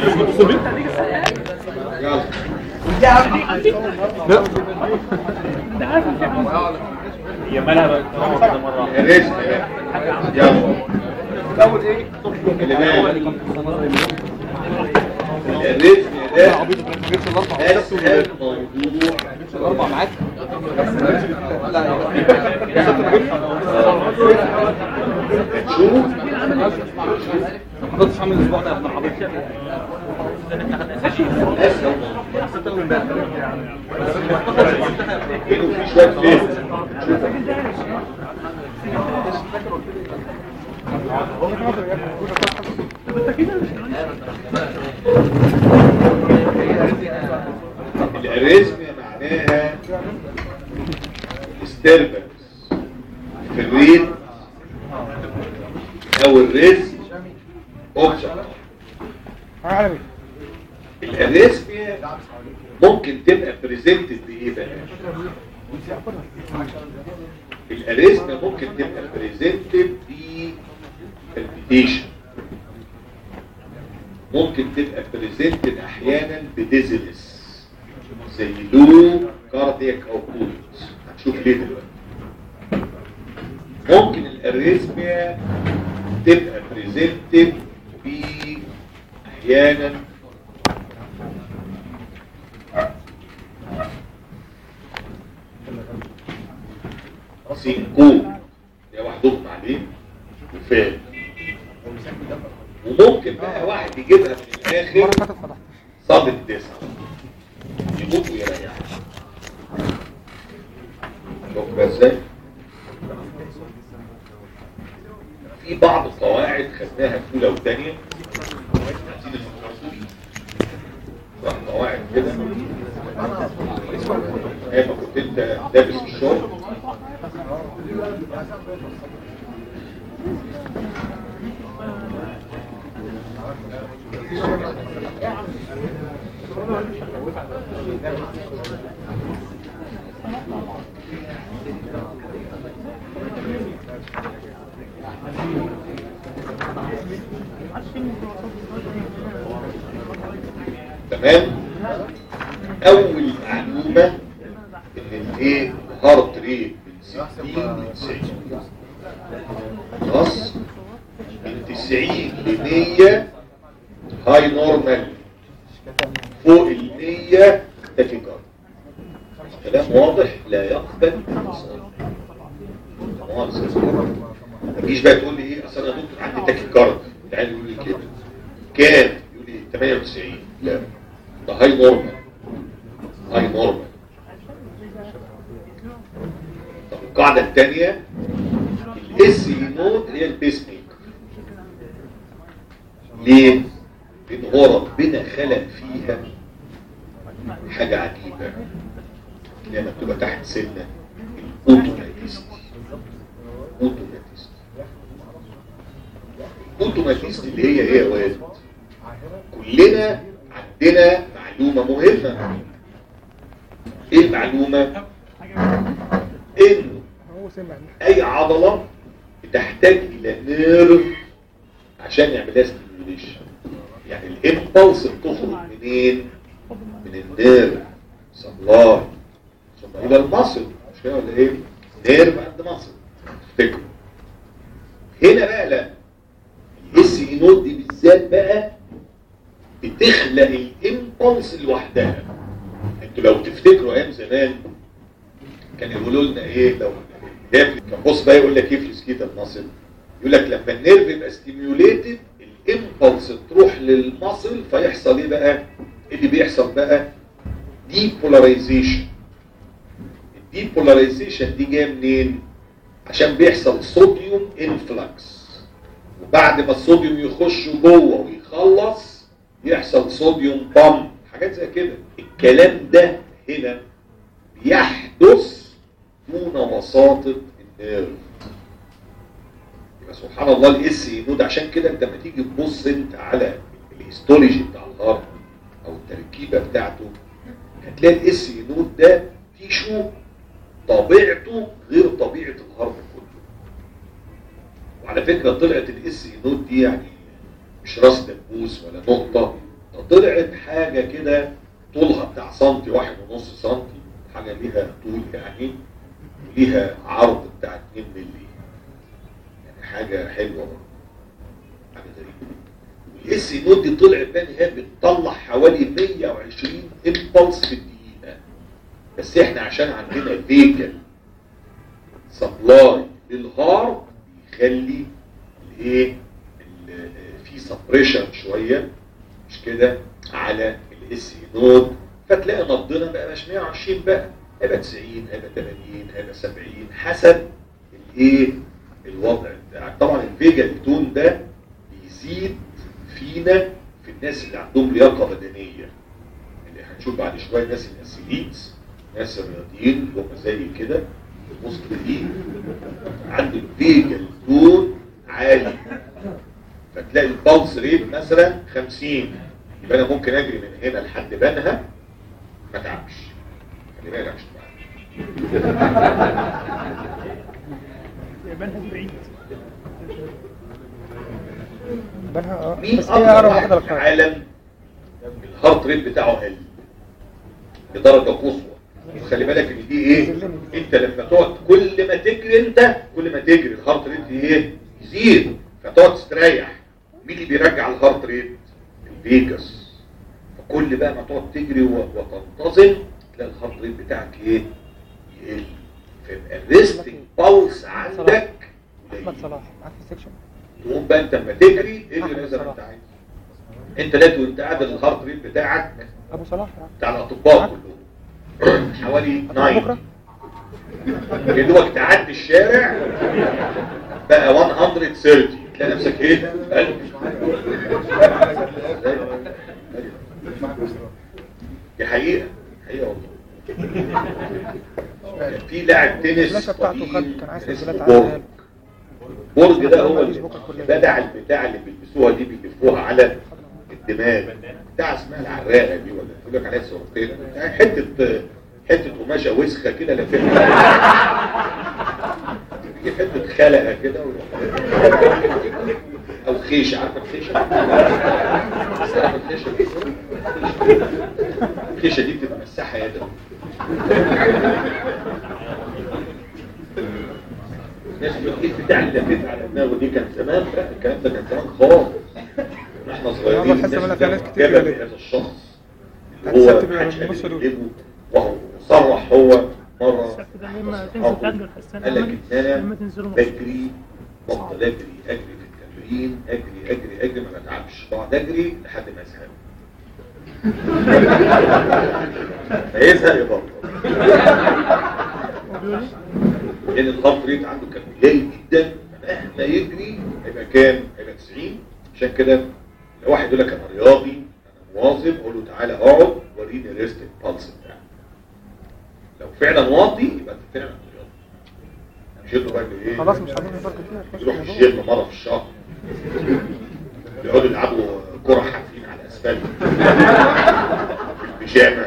هي مالها بقى كده مرة الرزق يلا الاول ايه اللي بالك الرزق ده اسهل موضوع الاربع معاك لا تشوف ما كنتش عامل الاسبوع ده يا ابن حضرتك اسهل موضوع في شويه فهم الاريزميا معناها disturbance في الريد او الريز اوبجكت الاريزميا ممكن تبقى بريزنتد بايه بقى الاريزميا ممكن تبقى بريزنتد ب palpitation ممكن تبقى بريزنتد احيانا بديزلس زي لو كاردياك او كولت هنشوف ليه دلوقتي ممكن الاريزميا تبقى بريزنتد ب احيانا سينكو ده وحدهم عليه وفات وممكن بقى واحد يجيبها من الاخر صاد التسعة يموت ويريح شوف بقى ازاي في بعض القواعد خدناها في اولى وثانيه عايزين نفكركم صح قواعد كده ايام ما كنت انت دارس الشغل تمام اول معلومه ان الايه هارت ريت من 60 ل 90 خلاص من 90 ل 100 هاي نورمال فوق ال 100 تاكيكارد كلام واضح لا يقبل انفصال ما تجيش بقى تقول لي ايه اصل انا يا دكتور عندي تاكيكارد تعالى يقول لي كده كام يقول لي 98 لا ده هاي نورمال هاي نورمال طب القاعدة الثانية الاس نود هي البيس ميكر ليه؟ لان هو ربنا خلق فيها حاجة عجيبة لما بتبقى تحت سنة الاوتوماتيست اوتوماتيست اوتوماتيست اللي هي ايه يا واد كلنا عندنا معلومة مهمة ايه المعلومة انه اي عضلة بتحتاج الى نيرف عشان يعملها ستيميوليشن يعني الامبلس بتخرج منين من النيرف سبلاي ثم الى المصل مش كده ولا ايه نيرف عند مصل افتكروا هنا بقى لا الاس اي نوت دي بالذات بقى بتخلق الامبلس لوحدها انتوا لو تفتكروا ايام زمان كان يقولوا لنا ايه لو كان بص بقى يقول لك ايه في السكيتا المصل يقول لك لما النيرف يبقى ستيميوليتد الامبلس تروح للمصل فيحصل ايه بقى إيه اللي بيحصل بقى ديبولاريزيشن الديبولاريزيشن دي جايه منين عشان بيحصل صوديوم انفلكس وبعد ما الصوديوم يخش جوه ويخلص يحصل صوديوم بامب حاجات زي كده الكلام ده هنا بيحدث دون وساطة النيرف يبقى سبحان الله الاس نود عشان كده انت لما تيجي تبص انت على الهيستولوجي بتاع الهارت او التركيبه بتاعته هتلاقي الاس نود ده تيشو طبيعته غير طبيعه الهارت كله وعلى فكره طلعت الاس نود دي يعني مش راس دبوس ولا نقطه ده طلعت حاجه كده طولها بتاع سنتي واحد ونص سنتي حاجه ليها طول يعني وليها عرض بتاع 2 مللي يعني حاجه حلوه برضه حاجه غريبه والاس نوت دي طلعت بقى إن هي بتطلع حوالي 120 امبلس في الدقيقه بس احنا عشان عندنا فيكل سبلاي للهارت بيخلي الايه ال- في سبريشن شويه مش كده على الاس نود فتلاقي نبضنا بقى مش 120 بقى هيبقى 90 هيبقى 80 هيبقى 70 حسب الايه الوضع بتاعك طبعا الفيجا تون ده بيزيد فينا في الناس اللي عندهم لياقه بدنيه اللي هنشوف بعد شويه الناس الاسيليتس ناس الرياضيين اللي هم زي كده المسلمين عنده الفيجا تون عالي فتلاقي البلس ريت مثلا 50 يبقى انا ممكن اجري من هنا لحد بنها ما تعبش خلي بالك عشان ما تعبش. يبانها بعيد بالها اه مين بس هي اقرب واحده اكتر واحد في للقلب العالم الهارت ريت بتاعه قل لدرجه قصوى خلي بالك ان دي ايه انت لما تقعد كل ما تجري انت كل ما تجري الهارت ريت ايه يزيد فتقعد تستريح مين اللي بيرجع الهارت ريت الفيجاس فكل بقى ما تقعد تجري و- وتنتظم تلاقي الهارت ريت بتاعك ايه يقل فيبقى الريستنج بالس عندك احمد قليل. صلاح معاك في السكشن تقوم بقى انت لما تجري اجري زي ما انت عايز انت لازم وانت قاعد الهارت ريت بتاعك ابو صلاح يعني. بتاع الاطباء كلهم حوالي هتروح بكره 9 يا دوبك تعدي الشارع بقى 130 تلاقي نفسك ايه؟ قلب دي حقيقة حقيقة والله كان في لاعب تنس الفلاشة بتاعته قديم خد- كان عايز اسمه تسجيلات بورج عالية. بورج ده هو ما اللي فيش بكرة كلية. بدع البتاع اللي بيلبسوها دي بيلبسوها على الدماغ بتاع اسمها العراقه دي ولا يقول لك عليها صورتين يعني حته حته قماشه وسخه كده لاففها هي حته خلقه كده و- او خيشه عارفه الخيشه؟ عارفه الخيشه دي؟ الخيشه دي بتبقى مساحه يدك الناس بتقول ايه البتاع اللي لفيت على دماغه دي كان زمان بقى الكلام ده كان زمان خالص احنا صغيرين والله تحس إن فيها ناس كتير جاب كده. هذا الشخص اللي هو هتستكتب محدش النص قادر دول. يجيبه وهو صرح هو مره السقف ده لما تنزل أصحابه، تأجر في السنة قال لك لما- ان انا لما تنزلوا مصر. بجري بفضل اجري اجري في التمرين اجري اجري اجري ما بتعبش بقعد اجري لحد ما ازهق فيزهق يبطل لان الهارت ريت عنده كان قليل جدا فمهما يجري هيبقى كام؟ هيبقى 90 عشان كده لو واحد يقول لك انا رياضي انا مواظب اقول له تعالى اقعد وريني ريست البلس بتاعك لو فعلا واطي يبقى انت فعلا رياضي مش له بقى ايه؟ خلاص مش عايزين نفكر فيها نخش في يروح الموضوع. الجيم مره في الشهر يقعدوا يلعبوا كرة حافين على الاسفلت بالبيجامه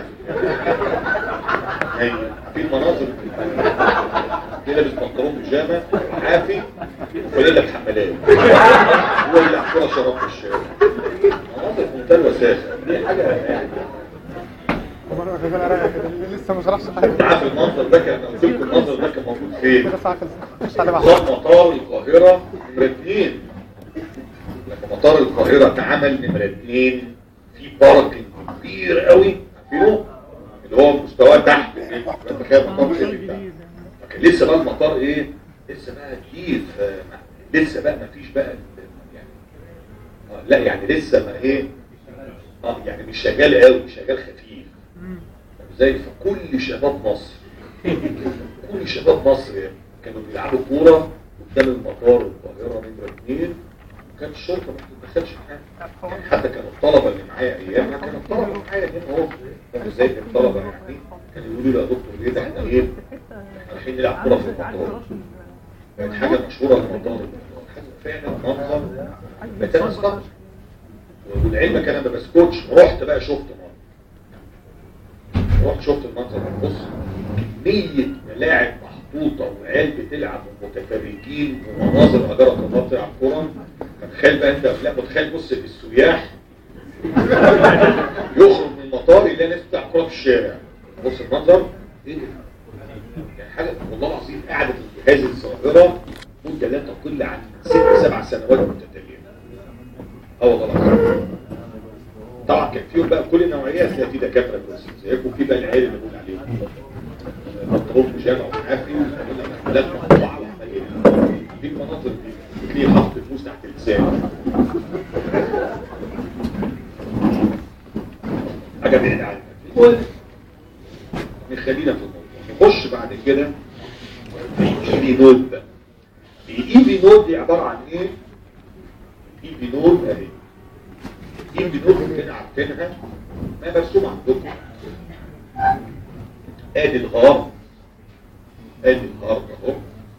يعني في مناظر دي لابس بنطلون بيجامه حافي وفانيلا بحمالات هو يلعب كرة شراب في الشارع مناظر في منتهى الوساخه دي حاجه يعني طب انا شغال رايح كده لسه ما شرحش انت عارف المنظر ده كان قلت لكم المنظر ده كان موجود فين؟ كده ساعه خلصت مش على بعض نظام مطار القاهرة نمرة اتنين لما مطار القاهرة اتعمل نمرة اتنين في باركنج كبير قوي عارفينه اللي هو مستواه تحت كده تخيل مطار مصر زي ده جديد لكن لسه بقى المطار ايه لسه بقى جديد ف- لسه بقى ما فيش بقى ال- يعني آه لا يعني لسه ما ايه اه يعني مش شغال قوي شغال خفيف مم. زي في كل شباب مصر كل شباب مصر كانوا بيلعبوا كورة قدام المطار القاهرة نمرة اثنين كانت الشرطة ما بتتدخلش في حاجة يعني حتى كانوا الطلبة اللي معايا ايامها كانوا الطلبة معايا هنا اهو كانوا زي الطلبة يعني كانوا يقولوا لي يا دكتور ايه ده احنا ايه احنا رايحين نلعب كورة في المطار كانت حاجة مشهورة المطار حاجة فعلا منظر بتاع صغر ولعلمك انا ما بسكتش رحت بقى شفت مرة رحت شفت المنظر ده بص كمية ملاعب محطوطة وعيال بتلعب ومتفرجين ومناظر أجرة الله بتلعب كورة فتخيل بقى أنت لا متخيل بص السياح يخرج من المطار يلاقي ناس بتلعب كوره في الشارع بص المنظر ايه ده؟ يعني حاجه والله العظيم قاعده في هذه الظاهره مده لا تقل عن ست سبع سنوات متتاليه اه والله العظيم طبعا كان فيهم بقى كل النوعيات تلاقي في دكاتره كويسين زيكم في بقى العيال اللي بقول عليهم مطلوب مشابع ومعافي لا مقطوع على عمليه دي المناظر دي في حط الفلوس تحت اللسان حاجه بعيده عنك المهم نخلينا في الموضوع نخش بعد كده الاي نود بقى الاي نود دي عباره عن ايه؟ الاي نود اهي الاي نود كده عارفينها ما مرسوم عندكم ادي الغار ادي الغار اهو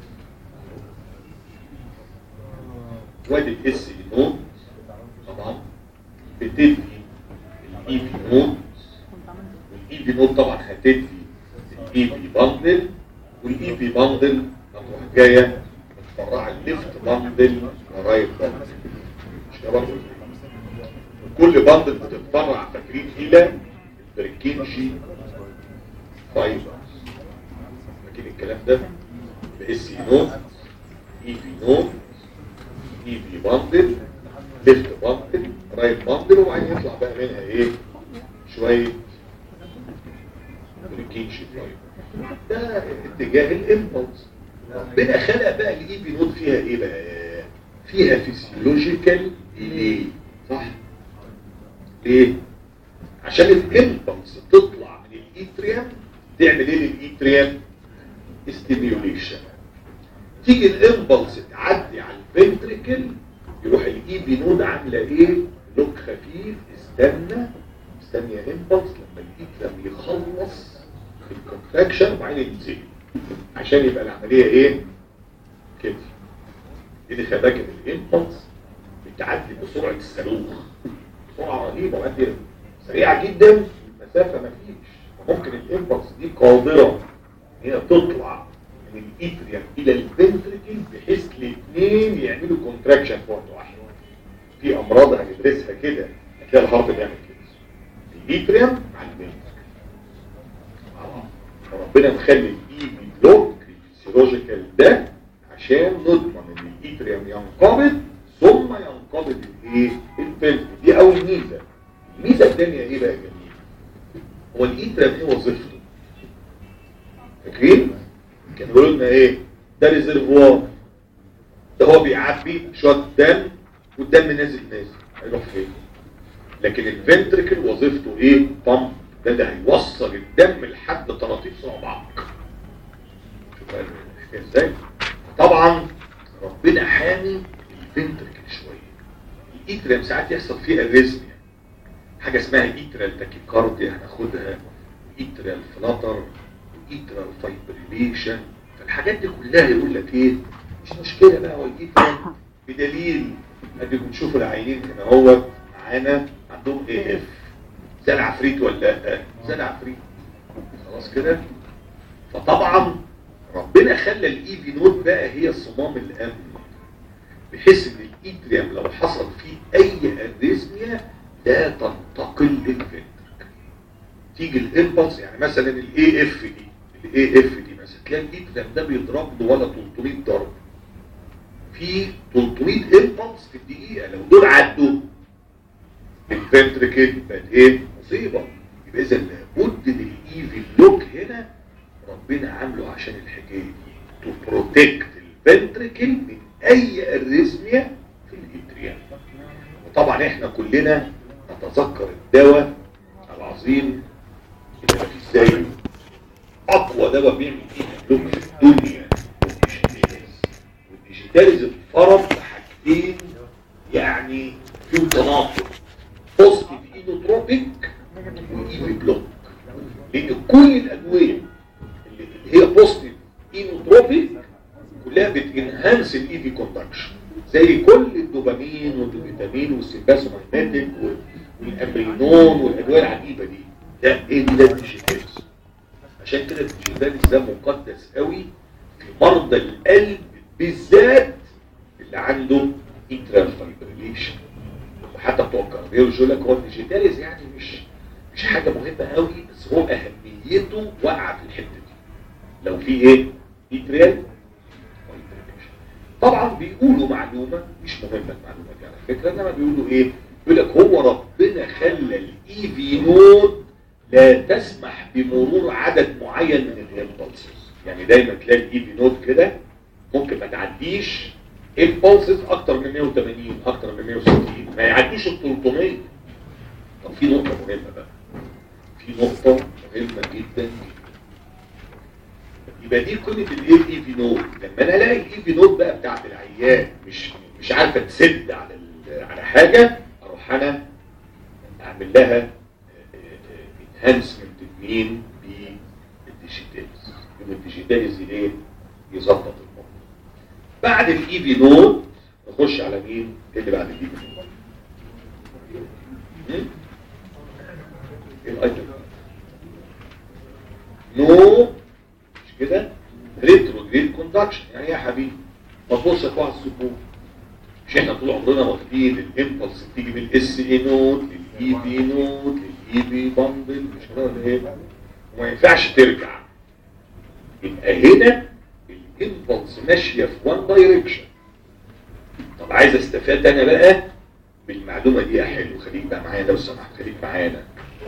وادي الاس نود طبعا بتدي الاي بي نود والاي بي نود طبعا هتدي الاي بي باندل والاي بي باندل هتروح جايه متفرعه الليفت باندل ورايت باندل مش كده برضه كل باندل بتتفرع فاكرين الى البركينشي فايبرز فاكرين الكلام ده باس نود اي بي نود اي بي باندل ليفت باندل رايت باندل وبعدين يطلع بقى منها ايه شويه بريكينشي فايبر ده اتجاه الامبلس ربنا خلق بقى الاي بي نود فيها ايه بقى فيها فيسيولوجيكال ليه صح ليه عشان الامبلس تطلع من الايتريم تعمل ايه للايتريم ستيميوليشن تيجي الامبلس تعدي على الفنتريكل يروح الاي بي نود عامله ايه لوك خفيف استنى استنى يا امبلس لما الايتريم يخلص الكونتراكشن وبعدين ينزل عشان يبقى العمليه ايه كده دي خباك ان الامبلس بتعدي بسرعه الصاروخ سرعه رهيبه وقد سريعه جدا مسافه ما فيش وممكن الامبلس دي قادره هي تطلع من الايتريم الى الفنتريكل بحيث الاثنين يعملوا كونتراكشن في وقت واحد في امراض هندرسها كده هتلاقي الهارت بيعمل كده الايتريم مع الفنتريكل ربنا مخلي الاي بلوك الفسيولوجيكال ده عشان نضمن ان الايتريم ينقبض ثم ينقبض الايه الفلتر دي اول ميزه الميزه الثانيه ايه بقى يا جميل هو الايتريم ايه وظيفته فاكرين كانوا بيقولوا لنا ايه ده ريزرفوار ده هو بيعبي شويه دم والدم نازل نازل هيروح فين لكن الفنتريكل وظيفته ايه بامب ده ده هيوصل الدم لحد طراطيف صوابعك شوف بقى الحكايه ازاي طبعا ربنا حامي الفنتريكل شويه الايتريم ساعات يحصل فيه اريزميا حاجه اسمها ايترال تاكيكارديا هناخدها ايترال فلاتر ايترال فايبريليشن فالحاجات دي كلها يقول لك ايه مش مشكله بقى هو الايترال بدليل اديكم تشوفوا العينين هنا هو معانا عندهم اي اف زي العفريت ولا لا زي العفريت خلاص كده فطبعا ربنا خلى الاي في نود بقى هي صمام الامن بحيث ان الايتريم لو حصل فيه اي اريزميا لا تنتقل للفنترك تيجي الامبلس يعني مثلا الاي اف دي الاي اف دي مثلا تلاقي الايتريم ده بيضرب له ولا 300 ضرب في 300 امبلس في الدقيقه لو دول عدوا الفنتركل بقت ايه مصيبه يبقى اذا لابد ان الايفي بلوك هنا ربنا عامله عشان الحكايه دي تو بروتكت الفنتركل من اي اريزميا في الاتريال وطبعا احنا كلنا نتذكر الدواء العظيم اللي مفيش زيه اقوى دواء بيعمل ايه بلوك في الدنيا والديجيتاليز والديجيتاليز اتفرض بحاجتين يعني في تناقض بوزيتيف اينوتروبيك وايفي بلوك لان كل الادويه اللي هي بوزيتيف اينوتروبيك كلها بتنهانس الايفي كوندكشن زي كل الدوبامين والدوبيتامين والسيمباسومايماتيك والامرينون والادويه العجيبه دي ده ايه ده الديجيتاليز عشان كده الديجيتاليز ده مقدس قوي في مرضى القلب بالذات اللي عنده انترال فايبريليشن وحتى بتوع الكارديولوجي يقول لك هو الديجيتاليز يعني مش مش حاجه مهمه قوي بس هو اهميته واقعه في الحته دي لو في ايه؟ اتريال طبعا بيقولوا معلومه مش مهمه المعلومه دي على فكره انما بيقولوا ايه؟ يقول لك هو ربنا خلى الاي في نود لا تسمح بمرور عدد معين من الامبulses يعني دايما تلاقي الاي في نود كده ممكن ما تعديش امبulses اكتر من 180 اكتر من 160 ما يعديش ال 300 طب في نقطه مهمه بقى في نقطه مهمه جدا جدا يبقى دي قيمه الاي في نود لما انا الاقي الاي في نود بقى بتاعت العيان مش مش عارفه تسد على ال- على حاجه اروح اعمل لها انهانسمنت مين بالديجيتاليز يبقى الديجيتاليز ايه يظبط الموضوع بعد الاي في نود نخش على مين اللي بعد الاي في نود هم؟ ايه الايتم نو مش كده ريتروجريد كوندكشن يعني ايه يا حبيبي ما تبص يا على السكون مش احنا طول عمرنا واخدين الامبلس بتيجي من الاس اي نود للاي بي نود للاي بي باندل مش كده ولا ايه وما ينفعش ترجع يبقى هنا الامبلس ماشيه في وان دايركشن طب عايز استفاد انا بقى بالمعلومه دي يا حلو خليك بقى معايا لو سمحت خليك معانا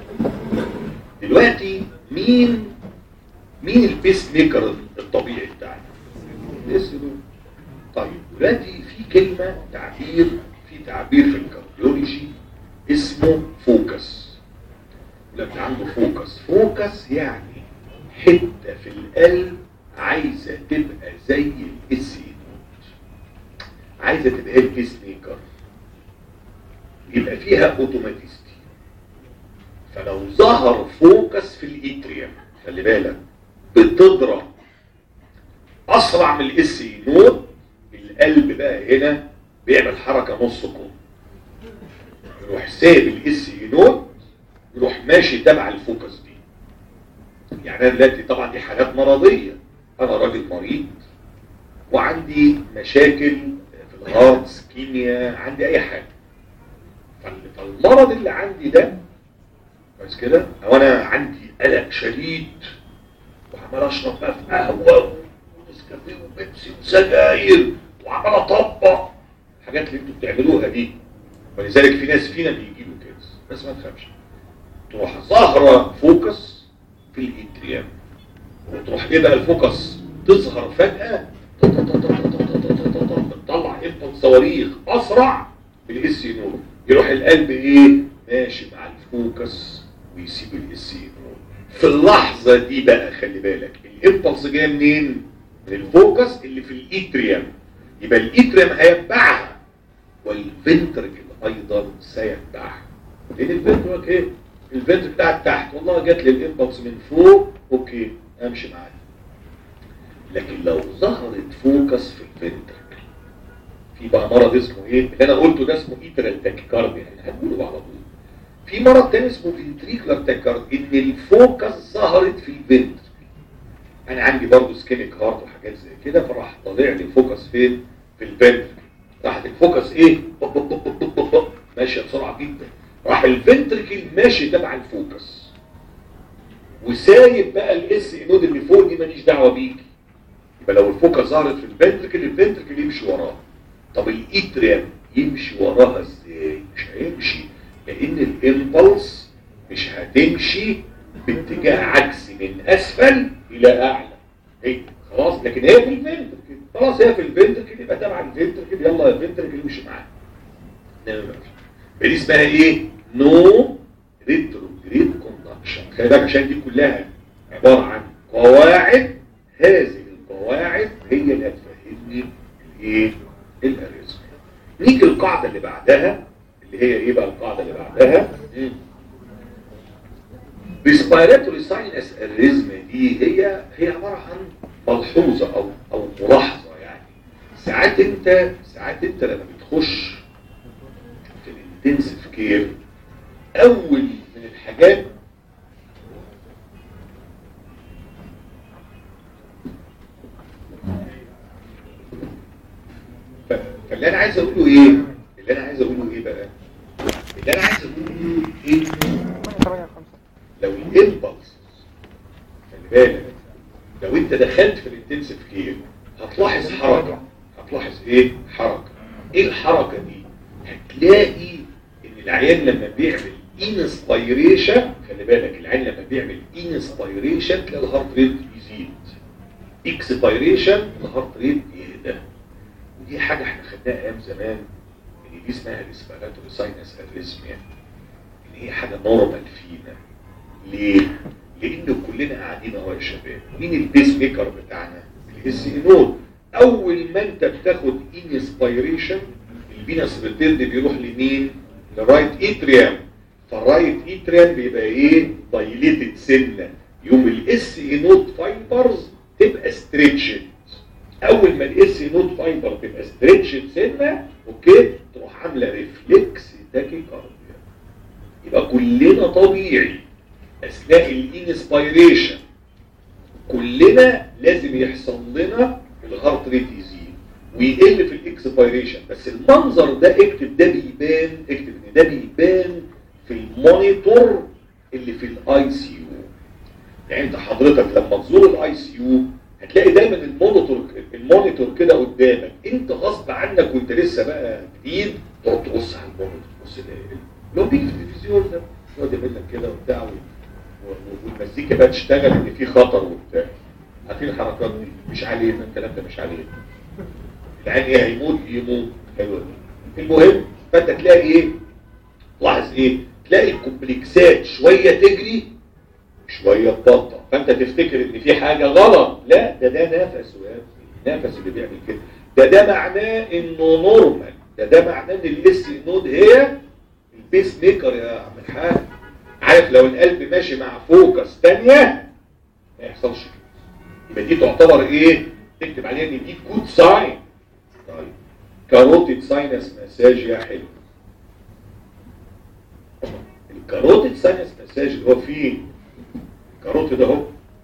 دلوقتي مين مين البيس ميكر الطبيعي بتاعنا الاس نود طيب دلوقتي في كلمة تعبير في تعبير في الكارديولوجي اسمه فوكس لما عنده فوكس فوكس يعني حتة في القلب عايزة تبقى زي الاس نود عايزة تبقى البيس ميكر يبقى فيها اوتوماتيستي فلو ظهر فوكس في الاتريوم خلي بالك بتضرب اسرع من الاس نود القلب بقى هنا بيعمل حركة نص كم يروح سايب الاس نود يروح ماشي تبع الفوكس دي يعني انا دلوقتي طبعا دي حالات مرضية انا راجل مريض وعندي مشاكل في الهارت سكيميا عندي اي حاجة فال- فالمرض اللي عندي ده بس كده او انا عندي قلق شديد وعمال اشرب بقى في قهوه ونسكافيه وبيبسي وسجاير وعمال اطبق الحاجات اللي انتوا بتعملوها دي ولذلك في ناس فينا بيجيبوا كده بس ما تخافش تروح ظاهره فوكس في الاتريام وتروح ايه بقى الفوكس تظهر فجاه بتطلع امبلس صواريخ اسرع بالاس نور يروح القلب ايه ماشي مع الفوكس ويسيب الاس نور في اللحظه دي بقى خلي بالك الامبلس جايه منين من الفوكس اللي في الاتريم يبقى الاتريم هيتبعها والفنتركل ايضا سيتبعها لان الفنتركل ايه الفنتركل بتاعت تحت والله جات لي الامبلس من فوق اوكي امشي معاك لكن لو ظهرت فوكس في الفنتركل في بقى مرض اسمه ايه اللي انا قلته ده اسمه ايترال تاكيكارديا يعني هنقوله على طول في مرض تاني اسمه فنتريكولار تاكيكارديا ان الفوكس ظهرت في الفنتركل انا عندي برضه سكينيك هارت وحاجات زي كده فراح طالع لي فوكس فين في الفنتركل راحت الفوكس ايه بب بب بب بب بب بب. ماشيه بسرعه جدا راح الفنتركل ماشي تبع الفوكس وسايب بقى الاس نود اللي فوق دي ماليش دعوه بيكي يبقى لو الفوكس ظهرت في الفنتركل الفنتركل يمشي وراها طب الايتريم يمشي وراها ازاي مش هيمشي لان الامبلس مش هتمشي باتجاه عكسي من اسفل الى اعلى هي خلاص لكن هي في الفنتركل خلاص هي في الفنتركل يبقى تبع الفنتركل يلا يا فنتركل امشي معاها انما ما فيش. دي اسمها ايه نو ريتروجريد كوندكشن خلي بالك عشان دي كلها عباره عن قواعد هذه القواعد هي اللي هتفهمني الايه الاريزم نيجي القاعده اللي بعدها اللي هي ايه بقى القاعده اللي بعدها مم. respiratory sinus arrhythmia دي هي هي عبارة عن ملحوظة أو أو ملاحظة يعني ساعات أنت ساعات أنت لما بتخش في الانتنسيف كير أول من الحاجات ف- فاللي أنا عايز أقوله إيه؟ اللي أنا عايز أقوله إيه بقى؟ بالك لو انت دخلت في الانتنسيف كير هتلاحظ حركة هتلاحظ ايه حركة ايه الحركة دي هتلاقي ان العيان لما بيعمل انسبيريشن خلي بالك العيان لما بيعمل انسبيريشن تلاقي الهارت ريت يزيد اكسبيريشن الهارت ريت يهدى ودي حاجة احنا خدناها ايام زمان ان دي اسمها ريسبيراتوري ساينس اريزميا ان هي حاجة نورمال فينا ليه؟ لان كلنا قاعدين اهو يا شباب مين البيس ميكر بتاعنا؟ الاس نود اول ما انت بتاخد انسبيريشن الفينس ريتيرن بيروح لمين؟ لرايت اتريام فالرايت اتريام بيبقى ايه؟ دايليتد سنه يوم الاس نود فايبرز تبقى ستريتشد اول ما الاس نود فايبر تبقى ستريتشد سنه اوكي تروح عامله ريفلكس تاكيكارديا يبقى كلنا طبيعي اثناء الانسبيريشن كلنا لازم يحصل لنا الهارت ريت يزيد ويقل في الاكسبيريشن بس المنظر ده اكتب ده بيبان اكتب ان ده بيبان في المونيتور اللي في الاي سي يو يعني انت حضرتك لما تزور الاي سي يو هتلاقي دايما المونيتور المونيتور كده قدامك انت غصب عنك وانت لسه بقى جديد تقعد تبص على المونيتور تبص لو بيجي في التلفزيون ده يقعد يعمل لك كده وبتاع والمزيكا بقى تشتغل ان في خطر وبتاع عارفين الحركات دي مش علينا الكلام ده مش علينا العين ايه هيموت يموت حلو المهم فانت تلاقي ايه لاحظ ايه تلاقي الكومبلكسات شويه تجري شويه تبطأ فانت تفتكر ان في حاجه غلط لا ده ده نفس نفس اللي بيعمل كده ده ده معناه انه نورمال ده ده معناه ان الاس نود هي البيس ميكر يا عم الحاج عارف لو القلب ماشي مع فوكس تانية ما يحصلش كده يبقى دي تعتبر ايه تكتب عليها ان دي جود ساين طيب كاروتيد ساينس مساج يا حلو الكاروتيد ساينس مساج اللي هو فيه كاروتيد اهو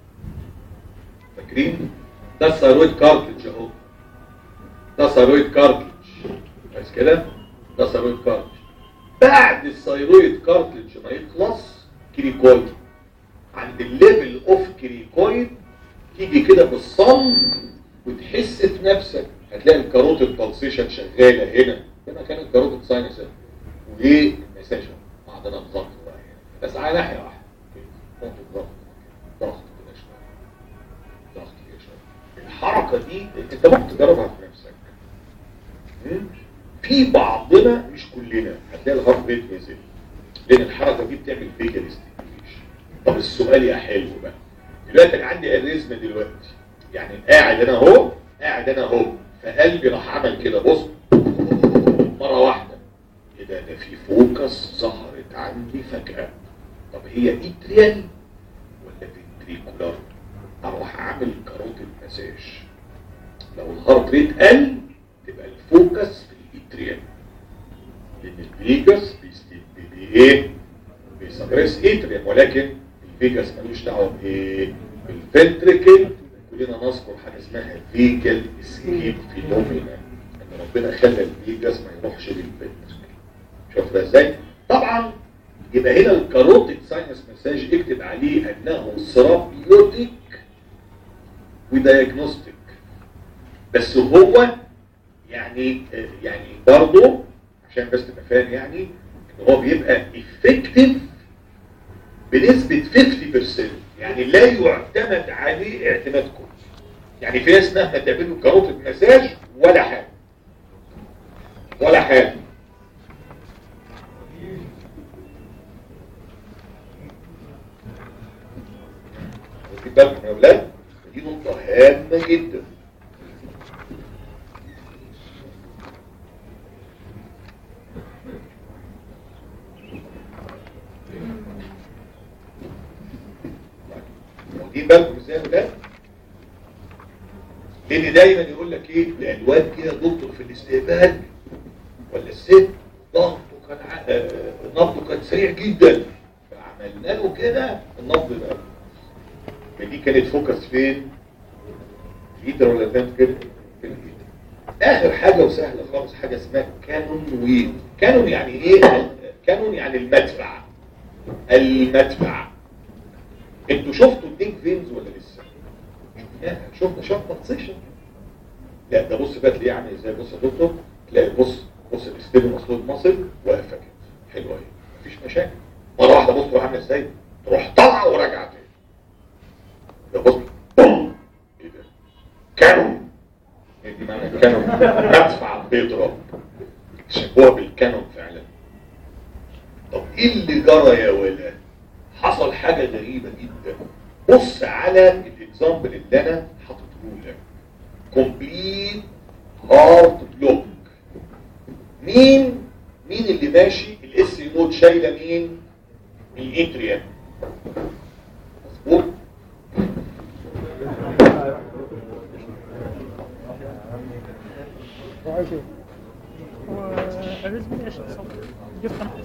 فاكرين ده الثايرويد كارتلج اهو ده ثايرويد كارتلج بس كده ده ثايرويد كارتلج بعد الثايرويد كارتلج ما يخلص كريكويد عند الليفل اوف كريكويد تيجي كده بالصم وتحس في نفسك هتلاقي الكاروتيد بالسيشن شغاله هنا هنا كان الكاروتيد ساينس وايه المساج بعد انا الضغط بقى هنا بس على ناحيه واحده نقطه ضغط ضغط كده شويه ضغط كده شويه الحركه دي انت ممكن تجربها في نفسك م? في بعضنا مش كلنا هتلاقي الهارت ريت نزل لان الحركه دي بتعمل فيجل ستيميوليشن طب السؤال يا حلو بقى دلوقتي انا عندي اريزما دلوقتي يعني قاعد انا اهو قاعد انا اهو فقلبي راح عمل كده بص مره واحده ايه ده ده في فوكس ظهرت عندي فجاه طب هي اتريال ولا فنتريكولار اروح اعمل كاروتيد مساج لو الهارت ريت قل تبقى الفوكس في الاتريال لان الفيجاس بايه بيسبريس اتريال ولكن الفيجاس ملوش دعوه بايه بالفنتريكل كلنا نذكر حاجه اسمها فيجل اسكيب فينومينا ان ربنا خلى الفيجاس ما يروحش للفنتريكل شوف ده ازاي طبعا يبقى هنا الكاروتيد ساينس مساج اكتب عليه انه ثيرابيوتيك ودايجنوستيك بس هو يعني يعني برضه عشان بس تبقى فاهم يعني ان هو بيبقى افكتيف بنسبة 50% يعني لا يعتمد عليه اعتماد كلي يعني في ناس مهما تعمل له كاروتيد مساج ولا حاجة ولا حاجة واخد بالكم يا اولاد دي نقطة هامة جدا واخدين بالكم ازاي ده لان دايما يقول لك ايه ده الواد كده دكتور في الاستقبال ولا الست ضغطه كان ع- آه، نبضه كان سريع جدا فعملنا له كده النبض ده فدي كانت فوكس فين ايدر ولا كانت كده في الإيد. اخر حاجه وسهله خالص حاجه اسمها كانون ويل كانون يعني ايه كانون يعني المدفع المدفع انتوا شفتوا الديك فينز ولا لسه شفناها شفنا شفنا تفصيشن لا ده بص بقى تلاقيه عامل ازاي بص يا دكتور تلاقي بص بص الاستيل مصلوب مصل واقفه كده حلوه اهي مفيش مشاكل مره واحده بص تروح عامله ازاي تروح طالعه وراجعه تاني ده بص بوم ايه ده كانون إيه دي معنى كانون مدفع بيضرب شبوها بالكانون فعلا طب ايه اللي جرى يا ولد حصل حاجه غريبه جدا بص على الاكزامبل اللي انا حاططه لك كومبليت هارت بلوك مين مين اللي ماشي الاس نود شايله مين الاتريا مظبوط هو عايز ايه؟ الرزق ايش جبت انا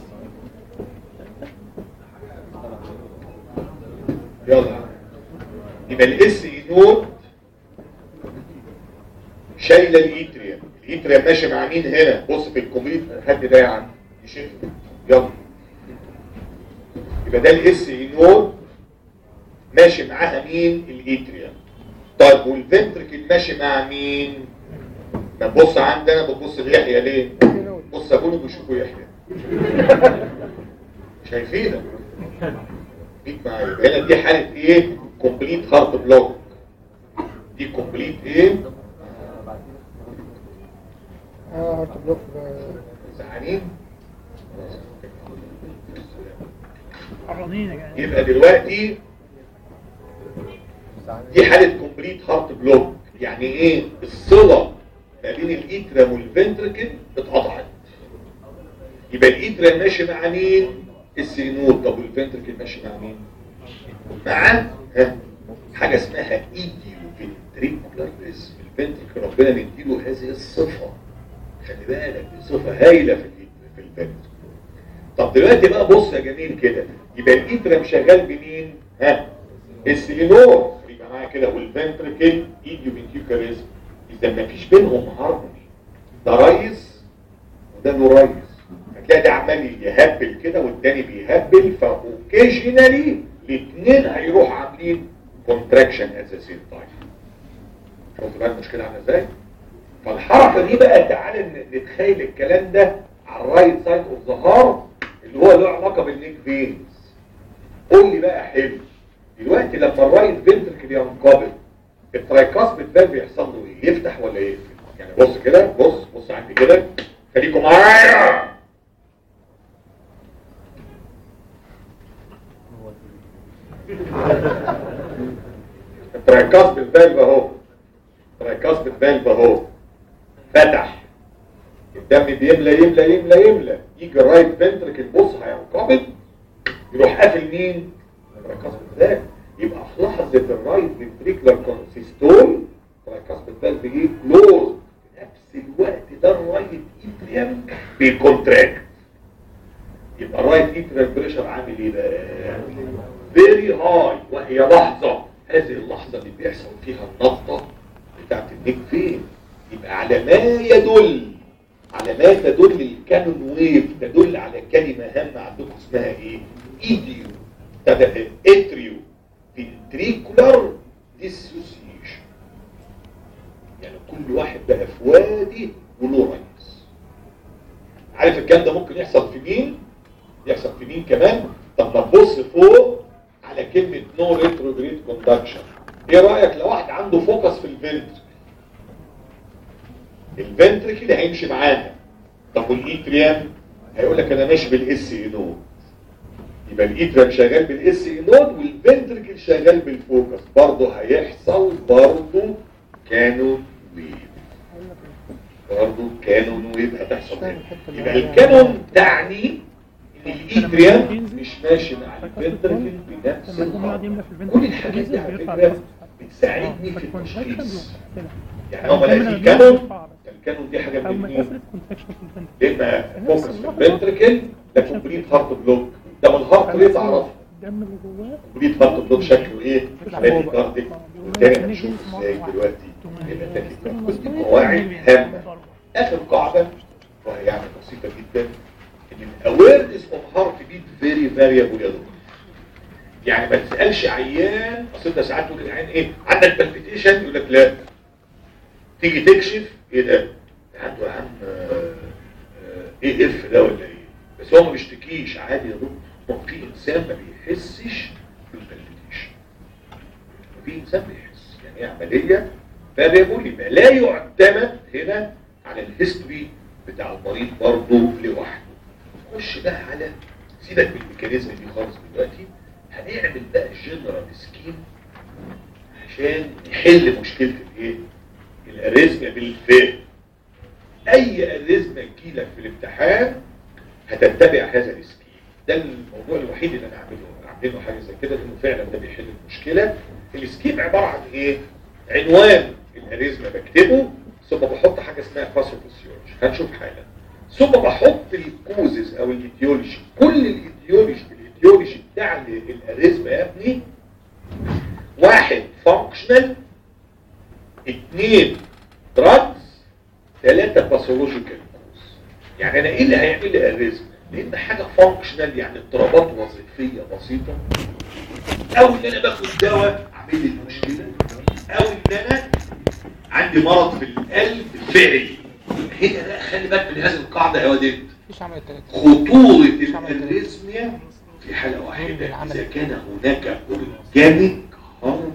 يلا يبقى الاس نود شايله الاتريا الاتريا ماشي مع مين هنا بص في الكومبليت حد ده يا عم يشوف يلا يبقى ده الاس نود ماشي معاها مين الاتريا طيب والفنتركل ماشي مع مين ما تبص عندنا بتبص ليحيى ليه بص ابوني بيشوفوا يحيى شايفينك بيك معايا يبقى هنا دي حاله ايه كومبليت هارت بلوك دي كومبليت ايه اه هارت بلوك ده زعلانين عرضين يا جدعان يبقى دلوقتي دي حالة كومبليت هارت بلوك يعني ايه الصلة ما بين الاترم والفنتركل اتقطعت يبقى الاترم ماشي مع مين السينود طب والفنتركل ماشي مع مين مع ها في حاجة اسمها ايديو فنتريكولار ريزم الفنتركل ربنا مديله هذه الصفة خلي بالك دي صفة هايلة في ال- في الفنتركل طب دلوقتي بقى بص يا جميل كده يبقى الاترم شغال بمين ها السيلينور يبقى معايا كده والفنتركل ايديو فنتريكولاريزم اذا ما فيش بينهم هارموني ده ريس وده له ريس هتلاقي ده عمال يهبل كده والتاني بيهبل فاوكيجنالي الاثنين هيروحوا عاملين كونتراكشن ات ذا سيم تايم شفت بقى المشكله عامله ازاي فالحركه دي بقى تعالى ن- نتخيل الكلام ده على الرايت سايد اوف ذا هارت اللي هو له علاقه بالنيك فينز قول لي بقى حلو دلوقتي لما الرايت فنتركل ينقبض الترايكاسبيد فالف يحصل له ايه يفتح ولا يقفل يعني بص كده بص بص عندي كده خليكم معايا الترايكاسبيد فالف اهو الترايكاسبيد فالف اهو فتح الدم بيملى يملى يملى يملى يجي الرايت فنتركل بص هينقبض يروح قافل مين الترايكاسبيد فالف يبقى في لحظه الرايت فنتريكولار كونسيستول الترايكاسبيد فالف ايه كلوز في نفس الوقت ده الرايت اتريم بيكونتراكت يبقى الرايت اتريم بريشر عامل ايه بقى فيري هاي وهي لحظه هذه اللحظه اللي بيحصل فيها النقطه بتاعت النيك فين يبقى على ما يدل على ما تدل الكانون ويف تدل على كلمة هامة عندكم اسمها ايه ايديو تبقى اتريو فنتريكولار ديسوسيشن يعني كل واحد بقى في وادي وله رئيس عارف الكلام ده ممكن يحصل في مين يحصل في مين كمان طب ما تبص فوق على كلمة نو ريتروجريد كوندكشن ايه رأيك لو واحد عنده فوكس في الفنتركل الفنتركل هيمشي معانا طب والإيتريام هيقول لك انا ماشي بالاس اي نود يبقى الإيتريام شغال بالاس اي نود والفنتركل شغال بالفوكس برضه هيحصل برضه كانون ويف برضه كانون ويف هتحصل هنا. يبقى الكانون تعني ان الإيتريام مش ماشي مع الفنتركل بنفس لما يقوم يقعد الخط يملى في البنت كل الحاجات دي على بيرفع فكرة النفس. بتساعدني في فالكونتراكشن التشخيص كده يعني هو كمان لا في لما كانون بيرفع بس. الكانون دي حاجة او من ما الاثنين يفرق كونتراكشن في البنت يا اما فوكس في الفنتركل ده كومبليت هارت بلوك ده من الهارت ريت اعرفه الدم اللي جواه كومبليت هارت بلوك شكله ايه حالات كارديك والتاني هنشوف ازاي دلوقتي يبقى تاكي كارد. دي قواعد هامة اخر قاعدة وهي يعني بسيطة جدا ان الاويرنس اوف هارت بيت فيري فاريبل يا دكتور يعني ما تسالش عيان اصل انت ساعات تقول للعيان ايه عندك بالبيتيشن يقول لك لا تيجي تكشف ايه ده عنده يا عم آه، آه، ايه اف ده ولا ايه بس هو ما بيشتكيش عادي يا دكتور ما هو في انسان ما بيحسش بالبالبيتيشن في انسان بيحس يعني ايه عمليه فبيقول لي ما لا يعتمد هنا على الهيستوري بتاع المريض برضه لوحده خش بقى على سيبك من الميكانيزم دي خالص دلوقتي هنعمل بقى جنرال سكيم عشان نحل مشكله الايه الاريزميا بالفهم اي اريزميا تجيلك في الامتحان هتتبع هذا السكيم ده الموضوع الوحيد اللي انا عامله عاملينه حاجه زي كده لانه فعلا ده بيحل المشكله السكيم عباره عن ايه عنوان الاريزما بكتبه ثم بحط حاجه اسمها باثوفيسيولوجي هنشوف حالا ثم بحط الكوزز او الايديولوجي كل الايديولوجي الايديولوجي بتاع ال- الاريزما يا ابني واحد فانكشنال اثنين دراجز ثلاثة باثولوجيكال كوز يعني انا ايه اللي هيعمل لي اريزما لان حاجه فانكشنال يعني اضطرابات وظيفيه بسيطه او ان انا باخد دواء عامل لي المشكله او ان انا عندي مرض في القلب فعلي هنا بقى خلي بالك من هذه القاعده يا وديت مفيش عمل التلاتة خطورة الاريزميا في حالة واحدة إذا كان هناك اورجانيك هارت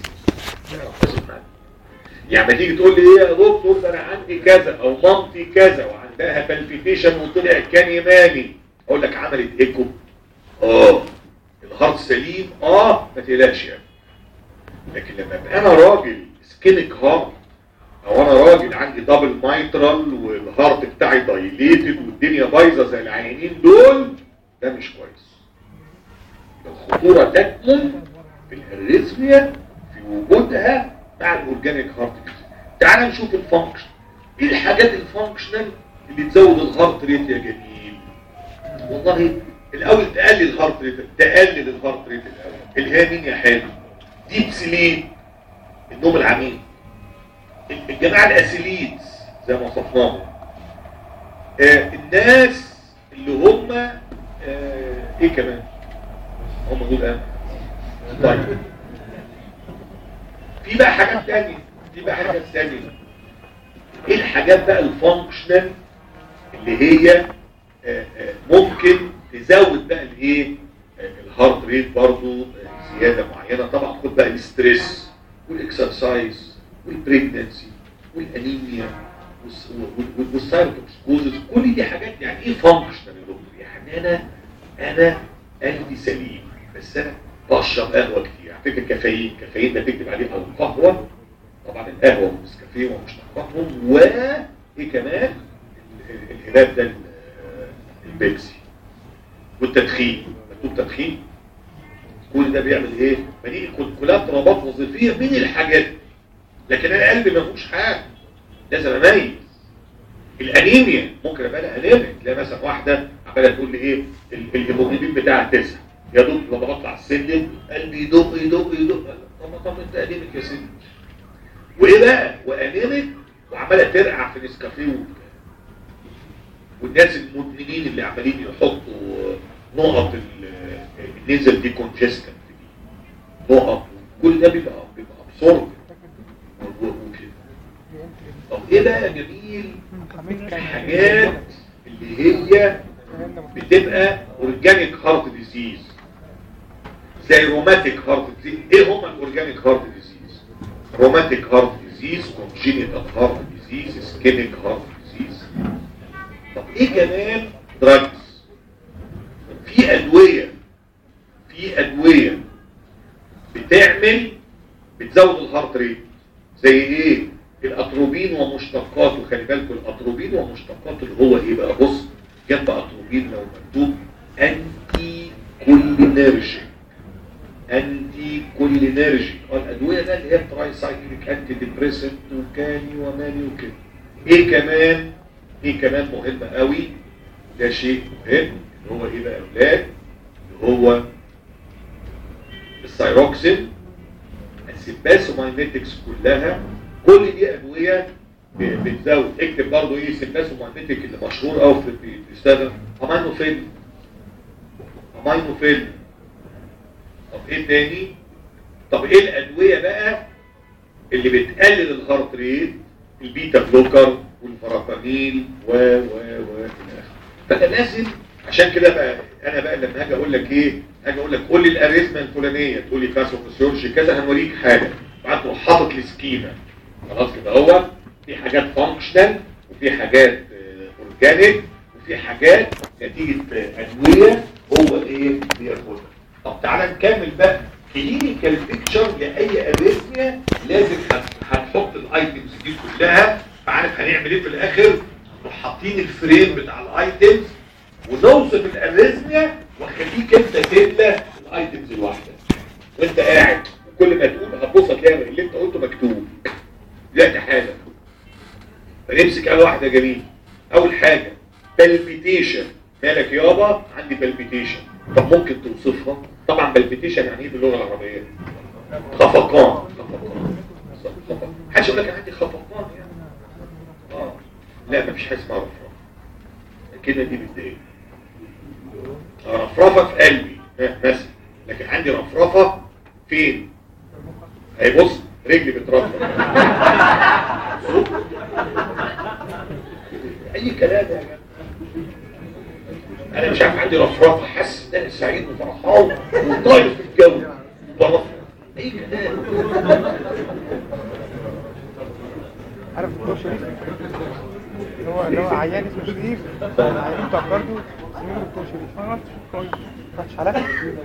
يعني ما تيجي تقول لي ايه يا دكتور ده انا عندي كذا او مامتي كذا وعندها بالبيتيشن وطلع كان يماني اقول لك عملت ايكو اه الهارت سليم اه ما تقلقش يعني لكن لما ابقى انا راجل سكينك هارت او انا راجل عندي دبل مايترال والهارت بتاعي دايليتد والدنيا بايظه زي العيانين دول ده مش كويس الخطوره تكمن في الاريثميا في وجودها مع الاورجانيك هارت ديزيز تعال نشوف الفانكشن ايه الحاجات الفانكشنال اللي تزود الهارت ريت يا جميل والله الاول تقلل الهارت ريت تقلل الهارت ريت الاول اللي هي مين يا حلو ديب سليب النوم العميق الجماعة الأسيليدز زي ما وصفناهم آه الناس اللي هم آه ايه كمان هم دول اهم طيب في بقى حاجات تانية في بقى حاجات تانية ايه الحاجات بقى الفانكشنال اللي هي آه آه ممكن تزود بقى الايه آه الهارت ريت برضو آه زيادة معينة طبعا خد بقى الاستريس والاكسرسايز والبريجننسي والانيميا والسايروتوكسكوزس كل دي حاجات يعني ايه فانكشنال يا دكتور يعني انا انا قلبي سليم بس انا بشرب قهوه كتير على فكره كافيين كافيين ده تكتب عليه القهوه طبعا القهوه والنسكافيه ومشتقاتهم وايه كمان ال- الهلال ده ال- البيبسي والتدخين مكتوب تدخين كل ده بيعمل ايه؟ ما دي كلها اضطرابات وظيفيه من الحاجات دي. لكن انا قلبي ما فيهوش حاجه لازم اميز الانيميا ممكن ابقى انا انيميا تلاقي مثلا واحده عماله تقول لي ايه ال- الهيموجلوبين بتاعها تسعه يا دكتور لما بطلع السلم قلبي يدق يدق يدق طب طب انت انيميك يا سيدي وايه بقى وانيميك وعماله ترقع في نسكافيه وبتاع. والناس المدمنين اللي عمالين يحطوا نقط ال- النزل دي كونجستنت دي نقط كل ده بيبقى بيبقى ابسورد وكده طب ايه بقى يا جميل الحاجات اللي هي بتبقى اورجانيك هارت ديزيز زي روماتيك هارت ديزيز ايه هم الاورجانيك هارت ديزيز روماتيك هارت ديزيز كونجينيتال هارت ديزيز سكينيك هارت ديزيز طب ايه كمان دراجز في ادويه في ادويه بتعمل بتزود الهارت ريت زي ايه الاتروبين ومشتقاته خلي بالكم الاتروبين ومشتقاته اللي هو ايه بقى بص جنب اتروبين لو مكتوب انتي كولينرجيك انتي كولينرجيك اه الادويه ده اللي هي تراي سايكليك انتي ديبريسنت وكاني وماني وكده ايه كمان ايه كمان مهم قوي ده شيء مهم اللي هو ايه بقى يا اولاد اللي هو السايروكسين السيباسوماينيتكس كلها كل دي ادويه ب- بتزود اكتب برضه ايه السيباسوماينيتك اللي مشهور قوي في بيستخدم امينوفيل امينوفيل طب ايه تاني طب ايه الادويه بقى اللي بتقلل الهارت ريت البيتا بلوكر والفرافامين و و و إلى آخره. فانا لازم عشان كده بقى انا بقى لما هاجي اقول لك ايه هاجي اقول لك قول لي الاريثما الفلانيه تقول لي فاسوفيسيولوجي كذا هنوريك حاجه بعد تروح حاطط السكيما خلاص كده هو في حاجات فانكشنال وفي حاجات اورجانيك وفي حاجات نتيجه آه، ادويه هو ايه بياخدها طب تعالى نكمل بقى كلينيكال بيكتشر لاي اريثميا لازم هت- هتحط الايتمز دي كلها فعارف هنعمل ايه في الاخر نروح حاطين الفريم بتاع الايتمز ونوصف الاريثميا واخليك انت تملى الايتمز الواحده وانت قاعد وكل ما تقول هتبص تلاقي اللي انت قلته مكتوب دلوقتي حاجه فنمسك اول واحده جميل اول حاجه بالبيتيشن مالك يابا عندي بالبيتيشن طب ممكن توصفها طبعا بالبيتيشن يعني ايه باللغه العربيه خفقان خفقان خفقان. محدش يقول لك انا عندي خفقان يعني اه لا مفيش حاجه اسمها رفرفه الكلمه دي بتضايق آه، رفرفه في قلبي ها، مثلا لكن عندي رفرفه فين هي بص رجلي بترفرف اي كلام يا جماعه انا مش عارف عندي رفرفه حاسس ان انا سعيد وفرحان وطاير في الجو برفرف اي كلام عارف الدكتور شريف اللي هو اللي هو عيان اسمه شريف العيان بتاع برضه اسمه الدكتور شريف ما عملتش كويس ما رحتش على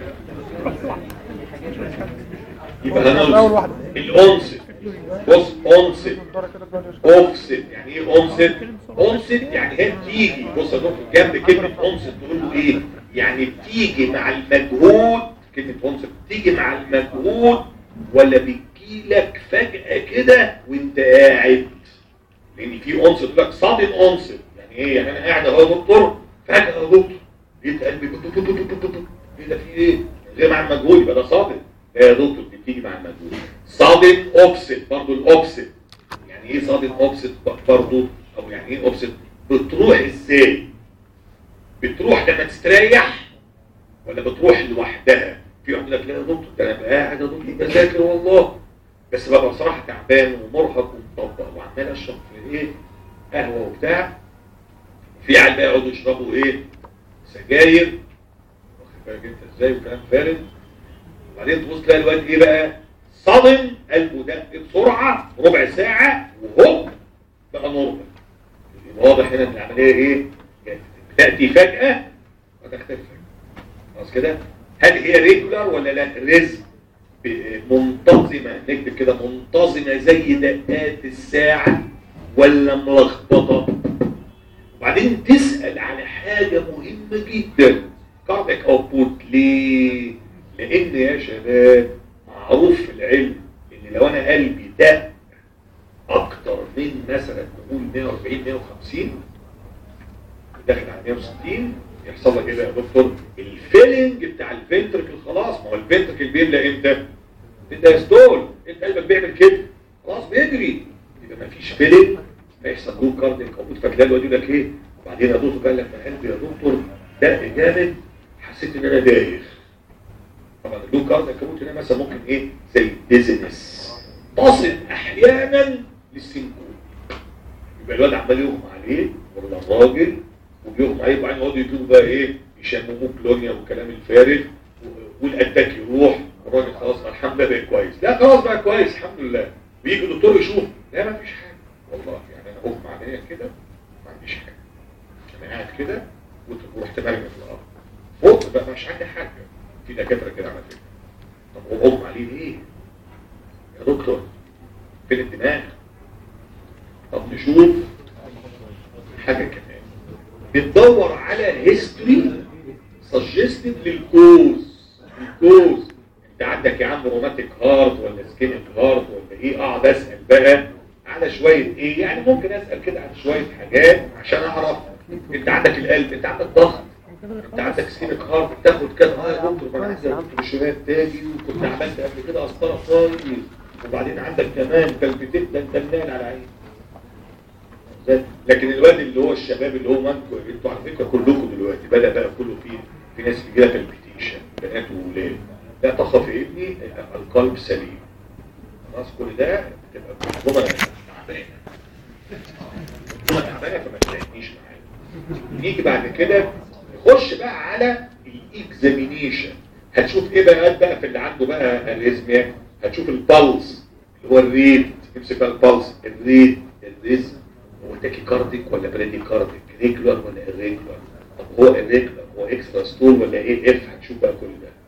يبقى أول انا واحدة. الانست بص انست الدكتور كده بيقعد يشرح. اوفست يعني ايه انست انست يعني هي بتيجي بص يا دكتور جنب كلمه انست تقول له ايه يعني بتيجي مع المجهود كلمه انست بتيجي مع المجهود ولا بتجيلك فجاه كده وانت قاعد لان في انست يقول لك صادم انست يعني ايه يعني انا قاعد اهو يا دكتور فجاه يا دكتور لقيت قلبي بط- بط- بط- بط- بط. ايه ده في ايه غير مع المجهود يبقى ده صادم لا يا دكتور دي بتيجي مع المجهود صادم اوبست برضه الاوبست يعني ايه صادم اوبست برضه او يعني ايه اوبست بتروح ازاي بتروح لما تستريح ولا بتروح لوحدها في واحد يقول لك لا يا دكتور ده انا بقى قاعد يا دكتور بذاكر والله بس ببقى بصراحه تعبان ومرهق ومطبق وعمال اشرب في ايه قهوه وبتاع في عيال بقى يقعدوا يشربوا ايه سجاير واخد بالك انت ازاي وكلام فارغ وبعدين تبص تلاقي الواد ايه بقى صدم قلبه دق بسرعه ربع ساعه وهوب بقى نورمال يبقى واضح هنا ان العمليه ايه تاتي فجاه وتختفي فجاه خلاص كده هل هي ريجولار ولا لا رزق منتظمه نكتب كده منتظمه زي دقات الساعه ولا ملخبطه وبعدين تسال على حاجه مهمه جدا كارديك اوتبوت ليه لان يا شباب معروف في العلم ان لو انا قلبي دق اكتر من مثلا نقول 140 150 داخل على 160 يحصل لك ايه بقى يا دكتور الفيلنج بتاع الفنتركل خلاص ما هو الفنتركل بيملى امتى الدايستول انت قلبك بيعمل كده خلاص بيجري يبقى ما فيش فيلنج فيحصل له كارديك اوبوت فتلاقي الواد يقول لك ايه وبعدين يا دكتور قال لك ما قلبي يا دكتور دق جامد حسيت ان انا دايخ طبعا اللو كارديك اوبوت هنا مثلا ممكن ايه زي ديزنس تصل احيانا للسنكون يبقى الواد عمال يغمى عليه ولا الراجل وبيغمى عليه وبعدين يقعدوا يجيبوا بقى ايه يشمموه كلونيا والكلام الفارغ و- والاتاك يروح الراجل خلاص بقى الحمد لله بقى كويس لا خلاص بقى كويس الحمد لله ويجي الدكتور يشوف لا ما فيش حاجه والله يعني انا اغمى عليا كده ما عنديش حاجه انا قاعد كده وت- ورحت مرمي في الارض فوق بقى مش عندي حاجه في دكاتره كده على فكره طب هو اغمى عليه ليه؟ يا دكتور فين الدماغ؟ طب نشوف حاجة كمان بتدور على هيستوري سجستد للكوز الكوز انت عندك يا عم روماتيك هارت ولا سكينك هارت ولا ايه اقعد اسال بقى على شويه ايه يعني ممكن اسال كده عن شويه حاجات عشان اعرف انت عندك القلب انت عندك ضغط انت عندك سكينك هارت تاخد كده اه يا دكتور ما انا عندي يا دكتور شويه تاجي وكنت عملت قبل كده قسطره خالص وبعدين عندك كمان كلبتين ده انت منال على عيني لكن الواد اللي هو الشباب اللي هو مانكو انتوا على فكره كلكم دلوقتي بدا بقى كله في في ناس بيجيلها بالبيتيشن بنات وولاد لا تخف يا ابني القلب سليم خلاص كل ده تبقى منظومه تعبانه منظومه تعبانه فما تلاقيش معايا نيجي بعد كده نخش بقى على الاكزامينيشن هتشوف ايه بقى بقى في اللي عنده بقى الريزميا هتشوف البلس اللي هو الريت امسك بقى البلس الريت الريزم هو تاكيكارديك ولا براديكارديك ريجولار ولا irregular طب هو irregular هو اكسترا ستول ولا ايه اف هتشوف بقى كل ده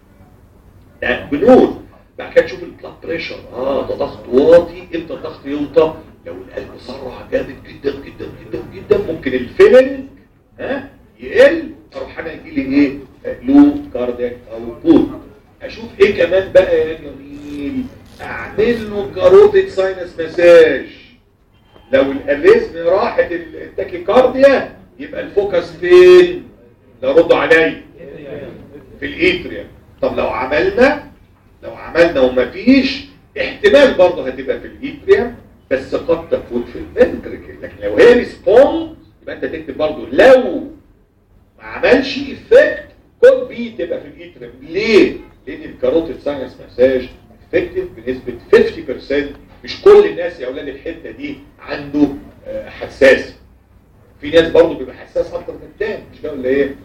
ده بنود بعد كده تشوف البلاد بريشر اه ده ضغط واطي امتى الضغط يوطى لو القلب سرع جامد جدا جدا جدا جدا ممكن الفيلنج ها يقل اروح انا يجي لي ايه لو كاردياك او بول اشوف ايه كمان بقى يا جميل اعمل له كاروتيد ساينس مساج لو الاريزم راحت التاكيكارديا يبقى الفوكس فين لا ردوا عليا في الاتريا طب لو عملنا لو عملنا ومفيش احتمال برضه هتبقى في الاتريا بس قد تكون في الفنتركل لكن لو هي ريسبوند يبقى انت تكتب برضه لو ما عملش افكت كود بي تبقى في الاتريا ليه؟ لان الكاروتيد ساينس مساج افكتيف بنسبه 50% مش كل الناس يا اولاد الحته دي عنده آه، حساس في ناس برضه بيبقى حساس اكتر من التاني مش كده ولا ايه؟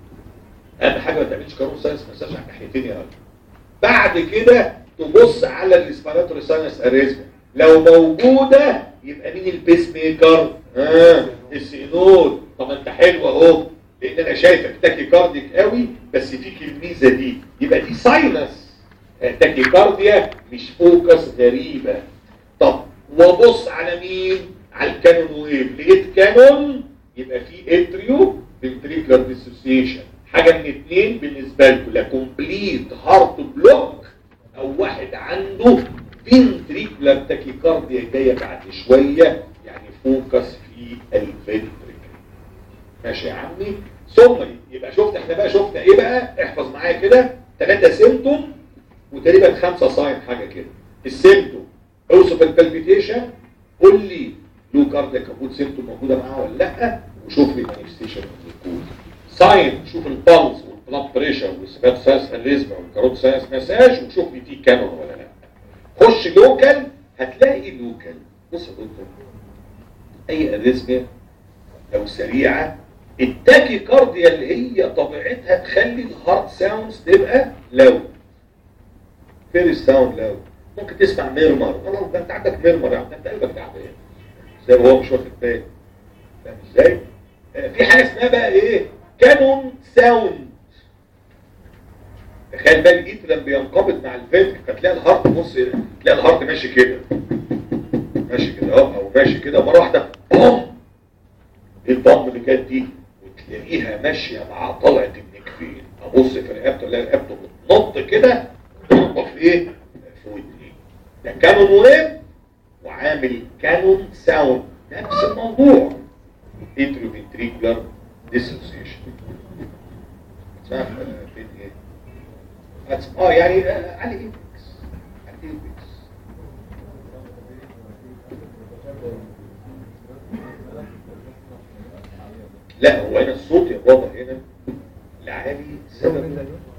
اهم حاجه ما تعملش كاروتيد ساينس مساج على الناحيتين يا راجل بعد كده تبص على الريسبيراتوري ساينس اريزما لو موجوده يبقى مين البيس ميكر ها السينول طب انت حلو اهو لان انا شايفك تاكي كارديك قوي بس فيك الميزه دي يبقى دي ساينس تاكي كارديا مش فوكس غريبه طب وابص على مين على الكانون ويف لقيت كانون يبقى في اتريو فنتريكولار ديسوسيشن حاجه من اتنين بالنسبه لكم لا كومبليت هارت بلوك او واحد عنده فنتريكولار تاكيكارديا جايه بعد شويه يعني فوكس في الفنتريكل ماشي يا عمي ثم يبقى شفت احنا بقى شفنا ايه بقى احفظ معايا كده ثلاثه سيمتوم وتقريبا خمسه ساين حاجه كده السيمتوم اوصف البلبيتيشن قول لي لو كاردياك كابوت سيمتوم موجوده معاه ولا لا وشوف لي المانيفستيشن موجود ساين شوف البلس والبلاد بريشر والسبات ساينس الريزما والكاروت ساينس مساج وشوف لي فيه كانون ولا لا خش لوكال هتلاقي لوكال بص يا دكتور اي اريزميا لو سريعه التاكي كارديا اللي هي طبيعتها تخلي الهارت ساوندز تبقى لو فيري ساوند لو ممكن تسمع ميرمر خلاص ده انت عندك ميرمر يا عم ده انت قلبك تعبان زي ما هو مش واخد باله فاهم ازاي؟ آه، في حاجه اسمها بقى ايه؟ كانون ساوند تخيل بقى الايد لما بينقبض مع الفنتر فتلاقي الهارت بص تلاقي الهارت ماشي كده ماشي كده اهو او ماشي كده مره واحده بوم ايه البوم اللي كانت دي وتلاقيها ماشيه مع طلعه النكفين ابص في رقبته الاقي رقبته بتنط كده تخبط في ايه؟ في ودني ده كانون ويف وعامل كانون ساوند نفس الموضوع انتروفنتريكولار ديسوسيشن اسمها فين ايه؟ هتس- اه يعني آه، على ايبكس على ايبكس لا هو هنا الصوت يا بابا هنا العالي سبب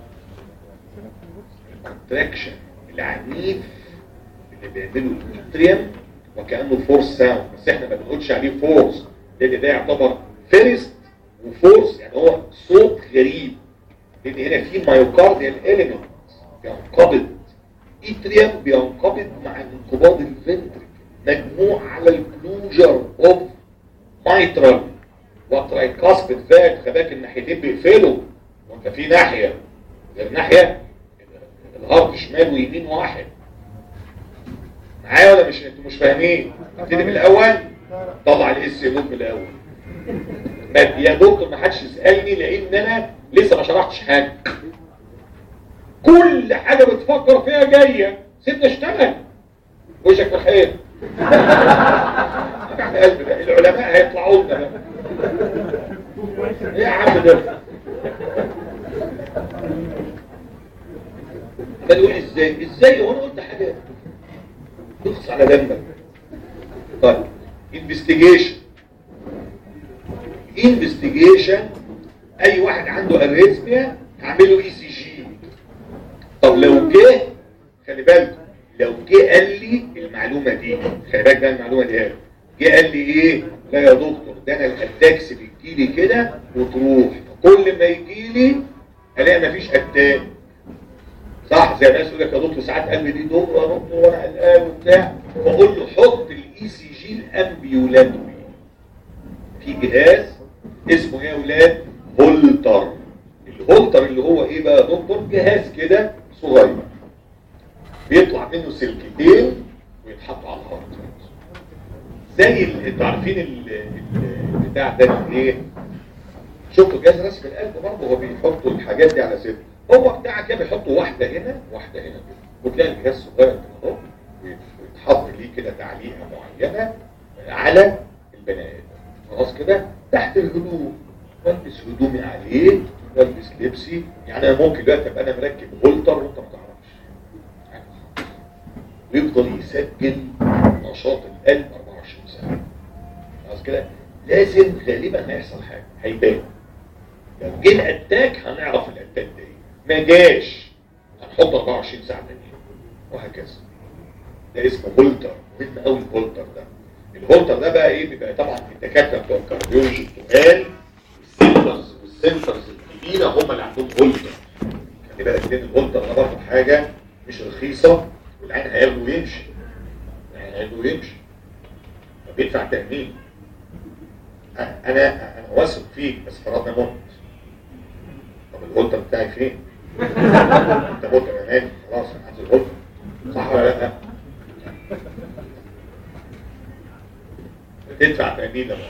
الكونتراكشن العنيف اللي بيعمله الاتريم وكانه فورس ساوند بس احنا ما بنقولش عليه فورس لان ده يعتبر فيرست وفورس يعني هو صوت غريب لان هنا في مايوكارديال اليمنت بينقبض اتريم بينقبض مع انقباض الفنتريك مجموع على الكلوجر اوف مايترال وترايكاسبيد فات خباك الناحيتين بيقفلوا وانت في ناحيه غير ناحيه الهارت شمال ويمين واحد معايا ولا مش انتوا مش فاهمين ابتدي من الاول طلع الاس يموت من الاول ما- يا دكتور ما حدش يسالني لان انا لسه ما شرحتش حاجه كل حاجه بتفكر فيها جايه سيبنا اشتغل وشك في الحيط وجع القلب ده العلماء هيطلعوا لنا بقى ايه يا عم ده عمال يقول ازاي ازاي هو انا قلت حاجه تخص على دمك طيب انفستيجيشن انفستيجيشن اي واحد عنده اريزميا هعمله اي سي جي طب طب لو جه خلي بالكم لو جه قال لي المعلومه دي خلي بالك بقى المعلومه دي قال جه قال لي ايه لا يا دكتور ده انا الاتاكس بتجيلي كده وتروح كل ما يجيلي الاقي مفيش اتاك صح زي الناس يقول لك يا دكتور ساعات قلبي دي دور يا دكتور وانا قلقان وبتاع بقول له حط الاي سي جي الامبيولاتوري في جهاز اسمه ايه يا اولاد هولتر الهولتر اللي هو ايه بقى يا دكتور جهاز كده صغير بيطلع منه سلكتين ويتحطوا على الهارت زي ال- انتوا عارفين ال- ال- البتاع ده ايه شفتوا جهاز رسم القلب برضه هو بيحطوا الحاجات دي على صدر هو بتاع كده بيحطوا واحده هنا واحده هنا كده وتلاقي الجهاز صغير كده اهو ويتحط ليه كده تعليقه معينه على البني ادم خلاص كده تحت الهدوم والبس هدومي عليه والبس لبسي يعني انا ممكن دلوقتي ابقى انا مركب هولتر وانت ما تعرفش ويفضل يسجل نشاط القلب 24 ساعه خلاص كده لازم غالبا هيحصل حاجه هيبان لو جه الاتاك هنعرف الاتاك ده ايه ما جاش هنحط 24 ساعه تانيين وهكذا ده اسمه هولتر مهم قوي الهولتر ده الهولتر ده بقى ايه بيبقى طبعا الدكاتره بتوع الكارديولوجي التقال السنترز والسنترز الكبيره هم اللي عندهم هولتر خلي بالك لان الهولتر ده برضه حاجه مش رخيصه والعين هياخده ويمشي العين هياخده ويمشي فبيدفع تامين انا انا واثق فيك بس فرضنا مت طب الهولتر بتاعي فين؟ انت مت يا مان خلاص انا عايز الهولتر صح ولا لا؟ تدفع تأمين لمؤاخذة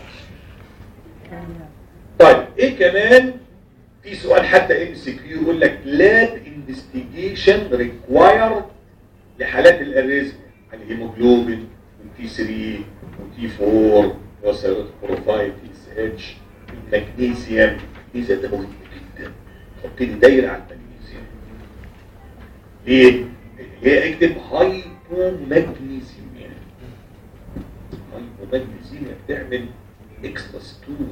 طيب ايه كمان في سؤال حتى ام سي كيو يقول لك لاب انفستيجيشن ريكوايرد لحالات الاريزميا الهيموجلوبين والتي 3 والتي 4 وسيرات بروفايل تي اس اتش المغنيسيوم المغنيسيوم ده مهم جدا حط لي دايره على المغنيسيوم ليه؟ هي اكتب هايبومغنيسيميا هايبومغنيسيميا بتعمل اكسترا ستول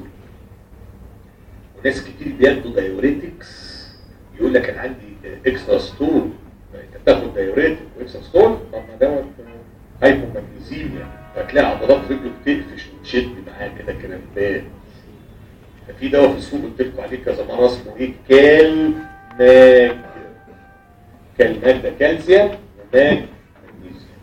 وناس كتير بياخدوا دايوريتكس يقول لك انا عندي اكسترا ستول انت بتاخد دايوريتك واكسترا ستول طب ما دوت هايبومغنيسيميا هتلاقي عضلات رجله بتقفش وتشد معاه كده كرامبات ففي دواء في السوق قلت لكم عليه كذا مره اسمه ايه كال ماج كال ماج ده كالسيوم وماج مغنيسيوم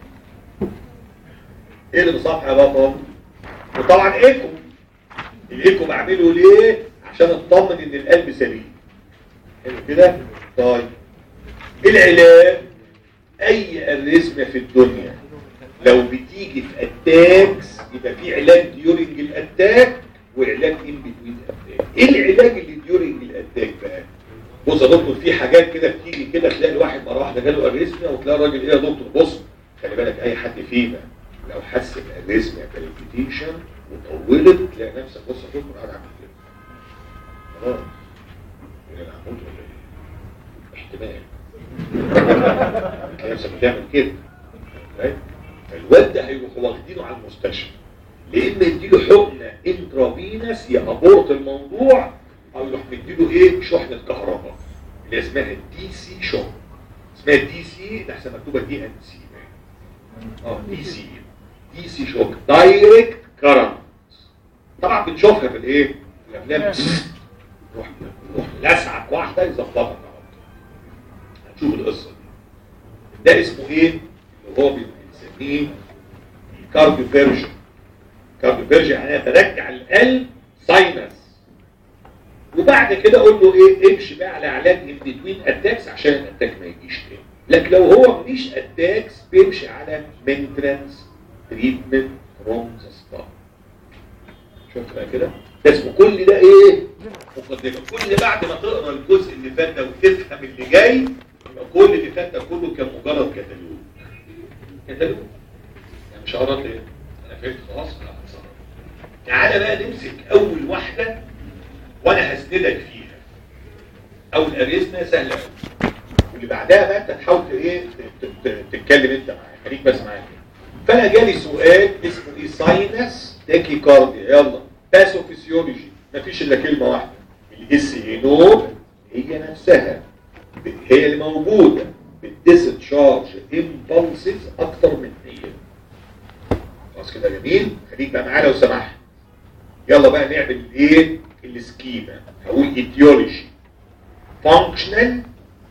ايه اللي بصفحه يا بطل وطبعا ايكو الايكو بعمله ليه عشان اطمن ان القلب سليم حلو كده طيب العلاج اي اريزميا في الدنيا لو بتيجي في اتاكس يبقى في علاج ديورنج الاتاك وعلاج ان بتوين اتاك ايه العلاج اللي ديورنج الاتاك بقى بص يا دكتور في حاجات كده بتيجي كده تلاقي الواحد مره واحده جاله اريزميا وتلاقي الراجل ايه يا دكتور بص خلي بالك اي حد فينا لو حس بالاريزميا بالبيتيشن وطولت تلاقي نفسك بص يا دكتور قاعد عامل كده خلاص انا هموت ولا ايه احتمال تلاقي نفسك بتعمل كده right? فالواد ده هيروحوا واخدينه على المستشفى يا اما يديله حقنه انترافينس يابورت الموضوع او يروح مديله ايه شحنه كهرباء اللي اسمها الدي سي شوك اسمها دي سي ده احسن مكتوبه دي ان سي اه دي سي دي سي شوك دايركت كارنت طبعا بنشوفها في الايه في الافلام روح روح لسعك واحده يظبطك على طول. هتشوف القصه دي ده اسمه ايه اللي هو بنسميه كارديو فيرجن كارديو فيرجن يعني ترجع القلب ساينس وبعد كده اقول له ايه امشي بقى على علاج ان بتوين اتاكس عشان الاتاك ما يجيش تاني لكن لو هو مش اتاكس بيمشي على مينترنس تريتمنت فروم ذا ستارت شفت بقى كده ده اسمه كل ده ايه مقدمه كل ده بعد ما تقرا الجزء اللي فات ده وتفهم اللي جاي يبقى كل اللي فات ده كله كان مجرد كتالوج كتالوج يعني مش هقرا ليه انا فهمت خلاص انا هتصرف تعالى بقى نمسك اول واحده وانا هسندك فيها اول اريزنا سهله قوي واللي بعدها بقى انت تحاول ت- ايه ت- ت- تتكلم انت معايا خليك بس معايا فانا جالي سؤال اسمه ايه ساينس تاكي كارديا يلا باثوفيسيولوجي مفيش الا كلمه واحده الاس اي نود هي نفسها ب- هي اللي موجوده ديسشارج امبulses اكتر من 100 خلاص كده جميل خليك بقى معانا لو سمحت يلا بقى نعمل ايه السكيما هقول ايديولوجي فانكشنال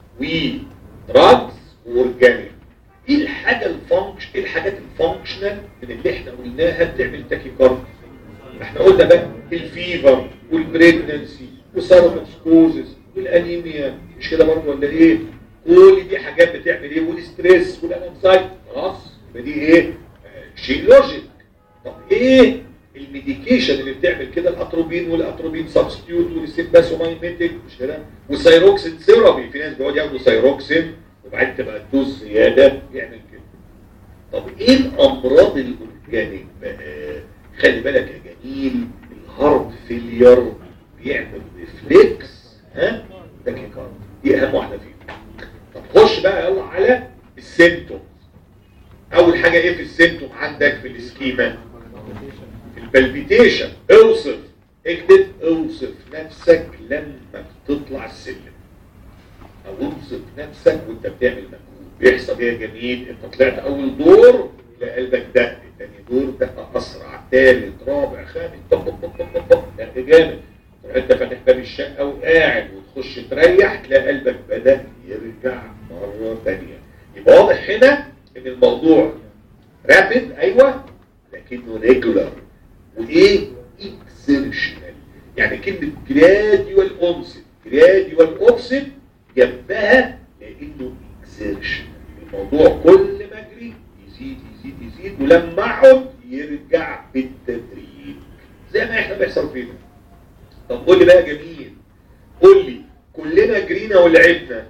ودراجز واورجانيك ايه الحاجه الفانكشن ايه الحاجات الفانكشنال من اللي احنا قلناها بتعمل تاكيكارد احنا قلنا بقى الفيفر والبريجننسي والسيروتوكسكوزس والانيميا مش كده برضه ولا ايه كل دي حاجات بتعمل ايه والستريس والانكزايتي خلاص يبقى دي ايه آه، شيء لوجيك طب ايه الميديكيشن اللي بتعمل كده الاتروبين والاتروبين سبستيوت والسيمباسومايميتيك مش كده والسيروكسين ثيرابي في ناس بيقعدوا ياخدوا سيروكسين وبعدين تبقى الدوز زياده يعمل كده طب ايه الامراض الاورجانيك بقى خلي بالك يا جميل الهارت فيلير بيعمل ريفلكس ها تاكيكارد دي اهم واحده فيهم طب خش بقى يلا على السيمتومز اول حاجه ايه في السيمتوم عندك في السكيما البلبيتيشن اوصف اكتب اوصف نفسك لما بتطلع السلم او اوصف نفسك وانت بتعمل مجهود بيحصل ايه يا جميل انت طلعت اول دور تلاقي قلبك دق تاني دور دق اسرع تالت رابع خامس طب طب طب طب طب دق جامد تروح انت فاتح باب الشقه وقاعد وتخش تريح تلاقي قلبك بدا يرجع مره ثانيه يبقى واضح هنا ان الموضوع رابد ايوه لكنه ريجولار وايه اكسيرشنال يعني كلمه جراديوال اونست جراديوال اونست جنبها لانه اكسيرشنال الموضوع كل ما اجري يزيد يزيد يزيد ولما اقعد يرجع بالتدريج زي ما احنا بيحصل فينا طب قول لي بقى جميل قول لي كلنا جرينا ولعبنا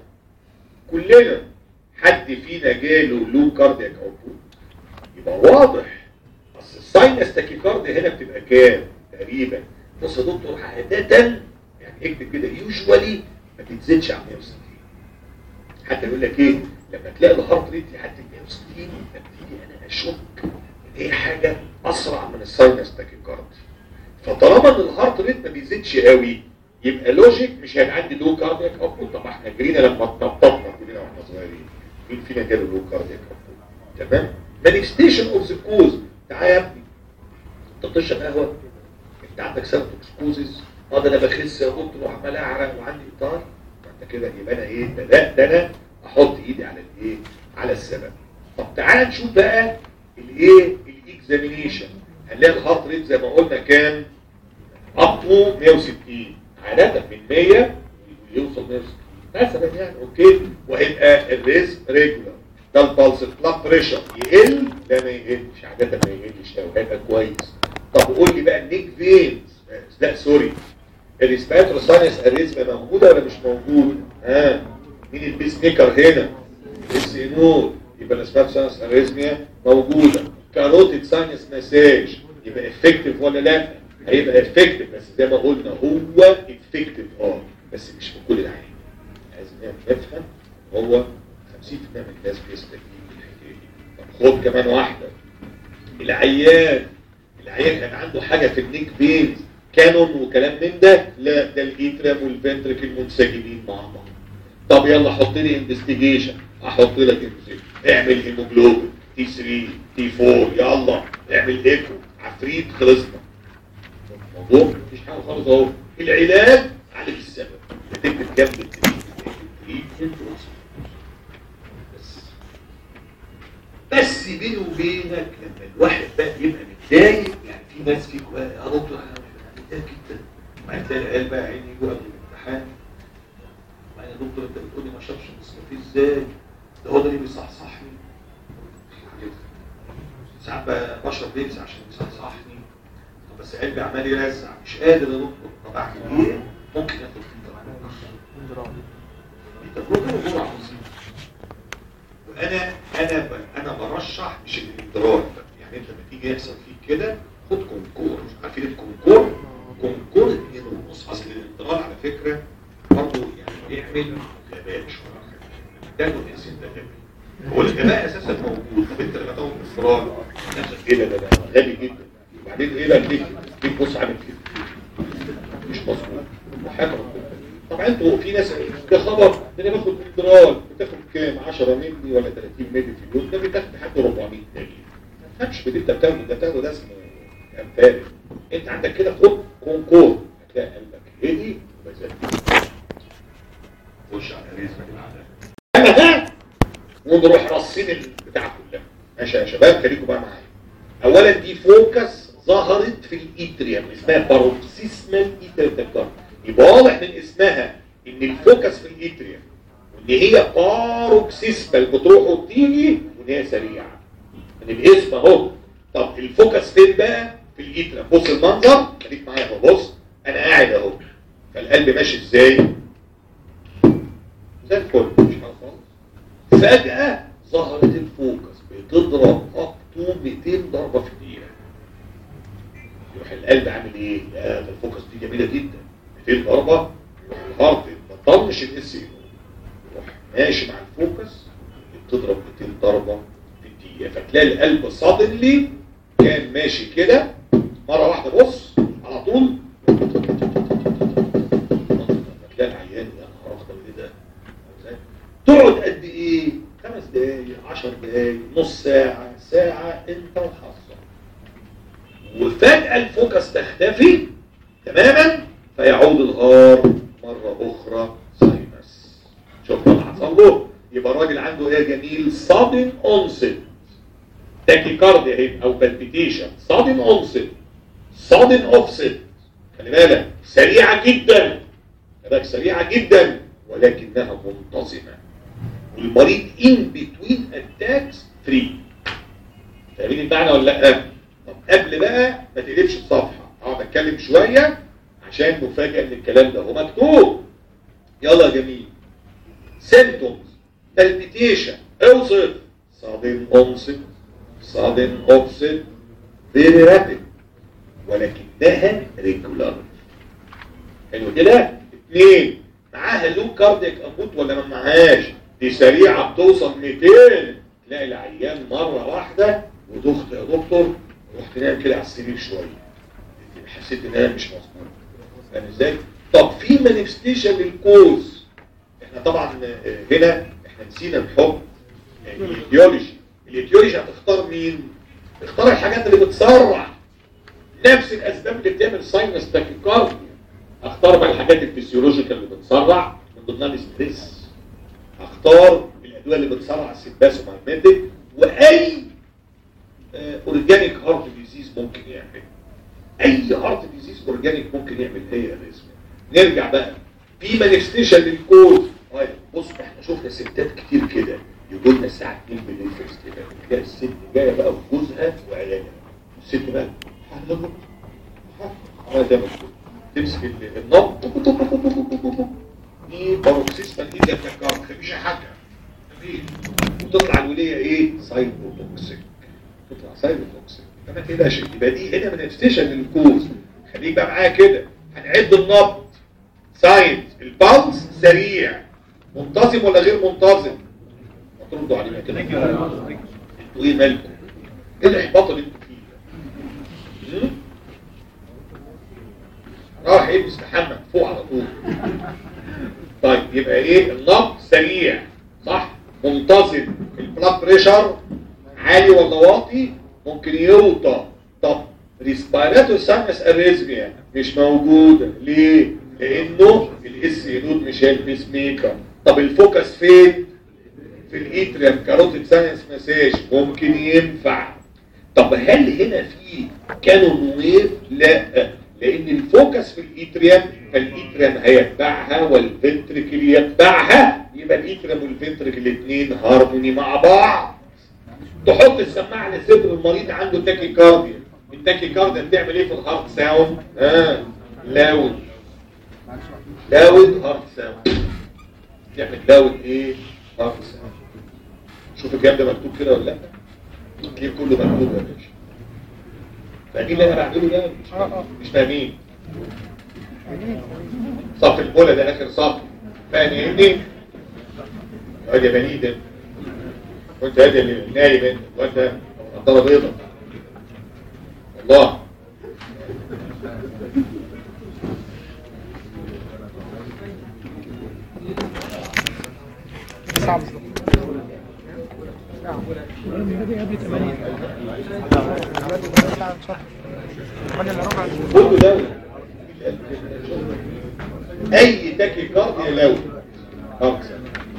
كلنا حد فينا جاله لو كاردياك اوتبوت يبقى واضح اصل الساينس تاكيكارد هنا بتبقى كام تقريبا بص يا دكتور عاده يعني اكتب كده يوجوالي ما تنزلش عن 160 حتى يقول لك ايه لما تلاقي الهارت ريت يعدي 160 ابتدي انا اشك ان هي حاجه اسرع من الساينس تاكيكارد فطالما ان الهارت ريت ما بيزيدش قوي يبقى لوجيك مش هيبقى عندي لو كاردياك اوتبوت طب احنا جرينا لما اتنططنا كلنا واحنا صغيرين مين فينا جاله لو كاردياك اوتبوت تمام مانيفستيشن اوف ذا كوز تعالى يا ابني انت بتشرب قهوه انت عندك سيرتوكسكوزز اه ده انا بخس يا دكتور وعمال اعرق وعندي اطار انت كده يبقى انا ايه ده لا ده انا احط ايدي على الايه على السبب طب تعال نشوف بقى الايه الاكزامينيشن هنلاقي الهارت ريت زي ما قلنا كان اب تو 160 عاده من 100 يوصل 160 مثلا يعني اوكي وهيبقى الريسك ريجولار ده البلس البلاد بريشر يقل لا ما يقلش عاده ما يقلش قوي هيبقى كويس طب قول لي بقى النيك فينز لا سوري الريسبيراتور ساينس اريزما موجوده ولا مش موجوده ها مين البيس ميكر هنا اس نود يبقى الريسبيراتور ساينس اريزميا موجوده كاروتيد ساينس مساج يبقى افكتيف ولا لا هيبقى افكتيف بس زي ما قلنا هو افكتيف اه بس مش في كل العين لازم نفهم هو 50% من الناس بيستفيد من الحكايه دي طب خد كمان واحده العيان العيان كان عنده حاجه في النيك بينز كانون وكلام من ده لا ده الايترام والفنتركل منسجمين مع بعض طب يلا حط لي انفستيجيشن احط لك انفستيجيشن اعمل هيموجلوبين تي 3 تي 4 يلا اعمل ايكو عفريت خلصنا الموضوع مفيش حاجه خالص اهو العلاج عالج السبب هتكتب جنب التريتمنت بس بس بيني وبينك لما الواحد بقى يبقى متضايق يعني في ناس فيك بقى يا دكتور انا متضايق جدا وبعدين تلاقي العيال بقى عيني يجوا قبل الامتحان وبعدين يا دكتور انت بتقول لي ما شافش نصفتي ازاي ده هو ده اللي بيصحصحني ساعات بقى بشرب لبس عشان يصحصحني طب بس قلبي عمال يرزع مش قادر يا دكتور طب اعمل ايه؟ ممكن اخد دي تجربه وجرعه بسيطه وانا انا ب... انا برشح مش الانضرار يعني انت لما تيجي يحصل فيك كده خد كونكور عارفين الكونكور كونكور اتنين ونص اصل الانضرار على فكره برضه يعني بيعمل غباء شويه ده الانسان ده غبي هو الغباء اساسا موجود طب انت لما تاخد انضرار نفسك ايه ده ده غبي جدا وبعدين ايه ده ليك ليك بص عامل كده مش مظبوط وحاجه ربنا طب وبعدين انتوا في ناس ده خبر ده انا باخد ادرال بتاخد كام 10 مللي ولا 30 مللي في اليوم ده بتاخد لحد 400 مللي ما تفهمش باللي انت بتاخده ده بتاخده ده اسمه امثال انت عندك كده خد كونكور هتلاقي قلبك هدي وبزاد خش على رزق اما ده ونروح رصين البتاع كلها ماشي يا شباب خليكم بقى معايا اولا دي فوكس ظهرت في الايتريم اسمها باروكسيسمال ايتريم تكتر يبقى واضح من اسمها ان الفوكس في الايتريم وان هي باروكسيسمال بتروح وبتيجي وان هي سريعه من الاسم اهو طب الفوكس فين بقى في الايتريم بص المنظر خليك معايا اهو بص انا قاعد اهو فالقلب ماشي ازاي زي الفل مش حاجه خالص فجاه ظهرت الفوكس بتضرب اب تو 200 ضربه في الدقيقه يروح القلب عامل ايه؟ لا ده الفوكس دي جميله جدا 200 ضربه يروح الهارت ما تطنش الاس يروح ماشي مع الفوكس بتضرب 200 ضربه في الدقيقه فتلاقي القلب صادنلي كان ماشي كده مره واحده بص على طول تلاقي العيان يا نهار اخضر ايه ده؟ تقعد قد ايه؟ خمس دقايق 10 دقايق نص ساعه ساعه انت وحظك وفجأة الفوكس تختفي تماما فيعود الغار مرة أخرى ساينس شوف اللي حصل له يبقى الراجل عنده ايه يا جميل صادم اونست تاكيكارديا اهي او بالبيتيشن صادم اونست صادم اوفست خلي بالك سريعة جدا بالك سريعة جدا ولكنها منتظمة والمريض ان بتوين اتاكس فري فاهمين المعنى ولا لا؟ طب قبل بقى ما تقلبش الصفحة اقعد اتكلم شوية عشان مفاجأة ان الكلام ده هو مكتوب يلا يا جميل symptoms palpitation اوصف sudden onset sudden offset very rapid ولكنها regular حلو كده اثنين معاها لو كاردياك اموت ولا ما معهاش دي سريعة بتوصل 200 تلاقي العيان مرة واحدة ودخت يا دكتور رحت نايم كده على السرير شويه حسيت ان انا مش مظبوط فاهم ازاي طب في مانيفستيشن للكوز احنا طبعا هنا احنا نسينا نحط الايديولوجي الايديولوجي هتختار مين اختار الحاجات اللي بتسرع نفس الاسباب اللي بتعمل ساينس تاكيكارديا اختار بقى الحاجات الفسيولوجيكال اللي بتسرع من ضمنها الاستريس اختار الادويه اللي بتسرع السيباسومالميتك واي اورجانيك هارت ديزيز ممكن يعمل اي هارت ديزيز اورجانيك ممكن يعمل هي الرسم نرجع بقى في مانيفستيشن للكود طيب بص احنا شفنا ستات كتير كده يقول لنا الساعه 2 بالليل في الاستقبال تلاقي الست جايه بقى وجوزها وعيالها الست بقى عملت تعمل كده تمسك النبض دي باروكسيسما ايديا تكار مفيش حاجه مفيش وتطلع الوليه ايه سايبوتوكسيك تطلع سايبوتوكسيك فما تقلقش يبقى دي هنا مانيفستيشن للكوز خليك بقى معايا كده هنعد النبض ساينز البلس سريع منتظم ولا غير منتظم هتردوا علينا كده انتوا ايه مالكم ايه الاحباط اللي انتوا فيه ده راح ايه مستحمى فوق على طول طيب يبقى ايه النبض سريع صح منتظم البلاد بريشر عالي ولا واطي ممكن يوطى طب ريسبيراتو سانس اريزميا مش موجوده ليه لانه الاس ينود مش البيس ميكر طب الفوكس فين في الايتريم كاروتيد ساينس مساج ممكن ينفع طب هل هنا في كانون ويف لا لان الفوكس في الايتريم فالايتريم هيتبعها والفنتركل يتبعها يبقى الايتريم والفنتركل الاثنين هارموني مع بعض تحط السماعه على صدر المريض عنده تاكي كارديا التاكي كارديا بتعمل ايه في الهارت ساوند اه لاود لاود هارت ساوند تعمل لاود ايه هارت ساوند شوف الكلام ده مكتوب كده ولا لا هتلاقيه كله مكتوب يا باشا فاهمين اللي انا بعمله ده مش فاهمين مش فاهمين صف البوله ده اخر صف فاهمني يقعد يا بني ده وانت هادي اللي نايم انت وانت نضاره بيضاء والله ساعة بالظبط النبي قبل 8 ساعة ان شاء الله 8 الا ربع كله دولة اي تاكي كارديا لو اكثر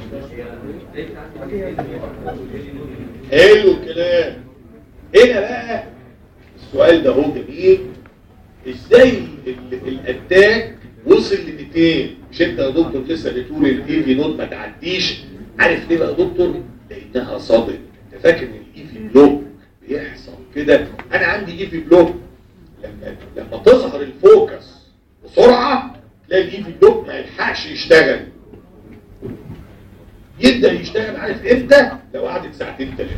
حلو الكلام هنا بقى السؤال ده هو جميل ازاي ال- الاتاك وصل ل 200 مش انت يا دكتور لسه بتقول الاي في نوت ما تعديش عارف ليه بقى يا دكتور لانها صادم انت فاكر ان الاي في بلوك بيحصل كده انا عندي اي في بلوك لما لما تظهر الفوكس بسرعه تلاقي الاي في بلوك ما يلحقش يشتغل يبدا يشتغل عارف امتى لو قعدت ساعتين ثلاثه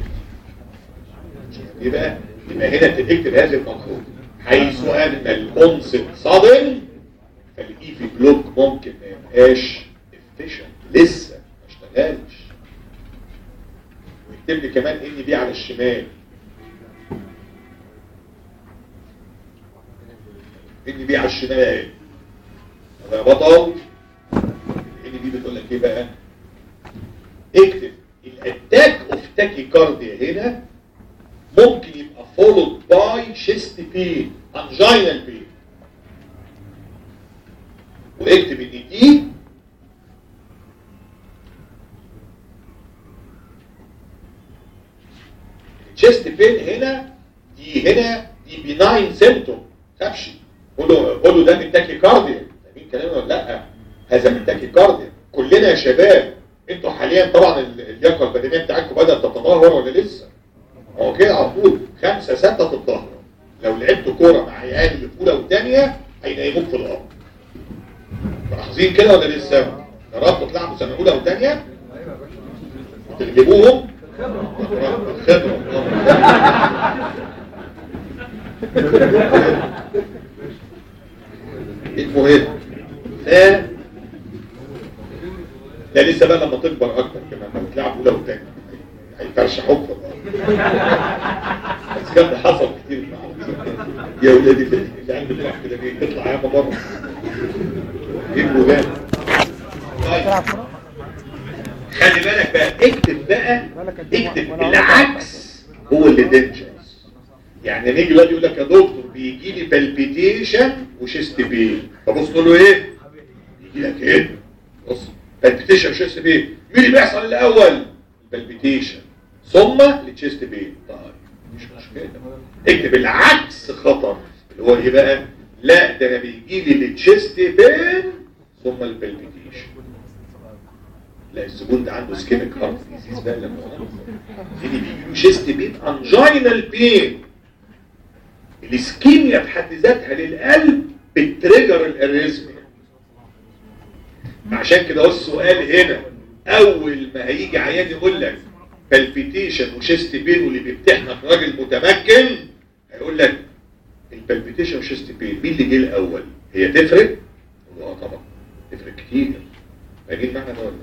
يبقى يبقى هنا تكتب هذا المفروض حيث ان الكونسبت صادم فالاي في بلوك ممكن ما يبقاش efficient لسه ما اشتغلش ويكتب لي كمان ان بي على الشمال ان بي على الشمال هذا يا بطل ان بي بتقول لك ايه بقى اكتب الاتاك اوف تاكيكارديا هنا ممكن يبقى followed by chest pain angina pain واكتب ان دي chest pain هنا دي هنا دي benign symptom خافش قولوا قولوا ده من تاكيكارديا فاهمين كلامي ولا لا هذا من تاكيكارديا كلنا يا شباب انتوا حاليا طبعا اللياقه البدنيه بتاعتكم بدات تتدهور ولا لسه هو كده على طول خمسة ستة تتدهور لو لعبت كورة مع عيال اللي في أولى وثانية هينيموك في الأرض ملاحظين كده ولا لسه؟ جربتوا تلعبوا سنة أولى وثانية وتغلبوهم الخبرة المهم ف لا لسه بقى لما تكبر اكتر كمان لما تلعب اولى وثانيه هيترشحوك في الارض بس كان ده حصل كتير معاهم يا ولادي اللي عنده بتلعب كده ليه تطلع ياما بره يجوا جامد طيب تلعب كورة خلي بالك بقى اكتب بقى اكتب العكس هو اللي دينجرس يعني نيجي دلوقتي يقول لك يا دكتور بيجي لي بالبيتيشن وشيست بين فبص تقول له ايه؟ يجي لك ايه؟ بص بالبيتيشن وشيست بين مين اللي بيحصل الاول؟ البالبيتيشن ثم التشيست بين طيب مش مشكله اكتب العكس خطر اللي هو ايه بقى؟ لا ده انا بيجي لي التشيست بين ثم البالبيتيشن لا الزبون ده عنده سكيميك هارت ديزيز بقى لما اللي بيجي له شيست بين انجينال بين الاسكيميا في حد ذاتها للقلب بتريجر الاريزميا عشان كده هو السؤال هنا اول ما هيجي عيان يقول لك بالبيتيشن وشيست بين واللي بيمتحنك راجل متمكن هيقول لك البالبيتيشن وشيست بين مين اللي جه الاول هي تفرق؟ اه طبعا تفرق كتير فاهمين معنى ده ولا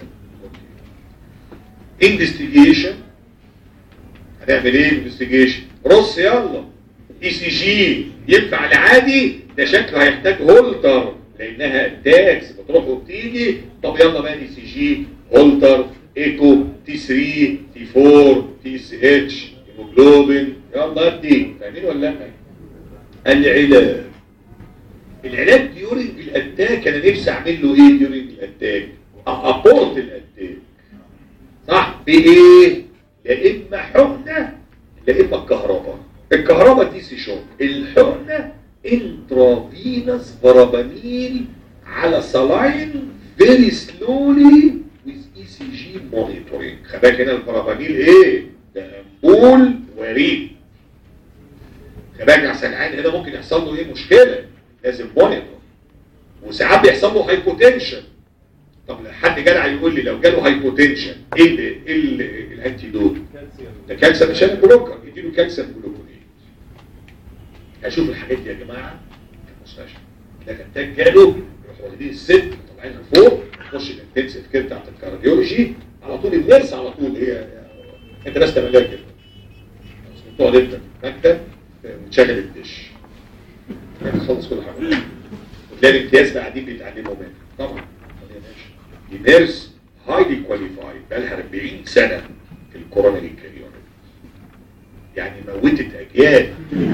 انفستيجيشن هنعمل ايه انفستيجيشن رص يلا اي سي جي ينفع العادي ده شكله هيحتاج هولتر لانها اتاكس بتروح وبتيجي طب يلا بقى اي سي جي هولتر ايكو تي 3 تي 4 تي اس اتش هيموجلوبين يلا ادي فاهمين ولا لا العلاج العلاج ديورنج الاتاك انا نفسي اعمل له ايه ديورنج الاتاك ابورت الاتاك صح بايه يا اما حقنه يا اما الكهرباء الكهرباء دي سي شوك الحقنه انترافينوس فرابامين على صلاين فيري سلولي ويز اي سي جي مونيتورنج خباك هنا الفرابامين ايه ده امبول وريد خباك عشان العين هنا ممكن يحصل له ايه مشكله لازم مونيتور وساعات بيحصل له هايبوتنشن طب حد جدع يقول لي لو جاله هايبوتنشن ايه ال ايه ال- الانتيدوت ده كالسيوم عشان بلوكر يديله كالسيوم جلوكونيت هشوف الحاجات دي يا جماعه في المستشفى لكن تاج جاله يروحوا واخدين الست طالعينها فوق تخش الانتنسيف كير بتاعت الكارديولوجي على طول النيرس على طول هي انت بس تعملها كده تقعد انت في المكتب وتشغل الدش يعني تخلص كل حاجه وتلاقي الامتياز بقى قاعدين بيتعلموا منك طبعا طب يا باشا دي نيرس هايلي كواليفايد بقى لها 40 سنه في الكورونري كاريونيك يعني موتت اجيال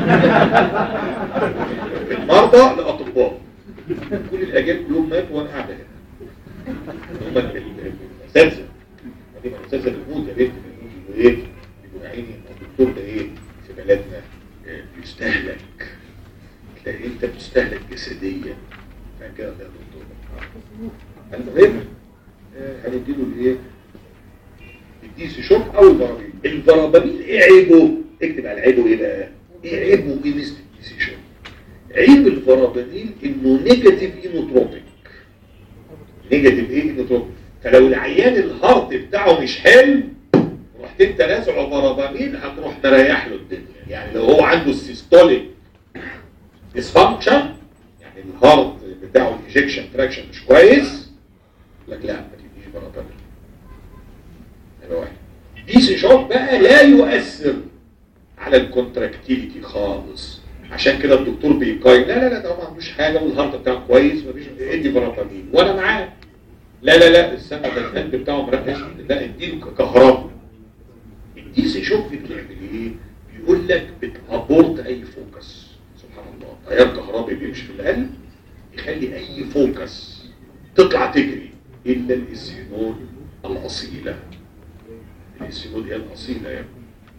من مرضى لاطباء كل الاجيال كلهم ماتوا وانا قاعد هنا هم ال- ال- الاساتذه بعدين الاساتذه بتموت يا بنت بيموتوا ايه يبقوا يا عيني الدكتور ده ايه في بلدنا آه، بيستهلك تلاقي انت بتستهلك جسديا فاهم كده ده يا دكتور المهم آه، هنديله الايه الديسي شوك او الفرابين الفرابين ايه عيبه اكتب على عيبه ايه بقى ايه عيبه ايه ميزه الديسي شوك عيب الفرابين انه نيجاتيف اينوتروبيك نيجاتيف ايه اينوتروبيك فلو العيان الهارت بتاعه مش حلو رحت انت نازعه فرابين هتروح مريح له الدنيا يعني لو هو عنده السيستوليك ديسفانكشن يعني الهارت بتاعه الايجكشن فراكشن مش كويس لك لا ما تديش فرابين هذا واحد دي شوك بقى لا يؤثر على الكونتراكتيليتي خالص عشان كده الدكتور بيقايم لا لا لا ده هو ما عندوش حاجه والهارت بتاعه كويس مفيش ادي فرابامين وانا معاه لا لا لا السنه ده القلب بتاعه مركز لا اديله كهرباء الديسي شوك بتعمل ايه؟ بيقول لك بتابورت اي فوكس سبحان الله تيار كهربي بيمشي في القلب يخلي اي فوكس تطلع تجري الا الاسينول الاصيله الاسينول هي الاصيله يعني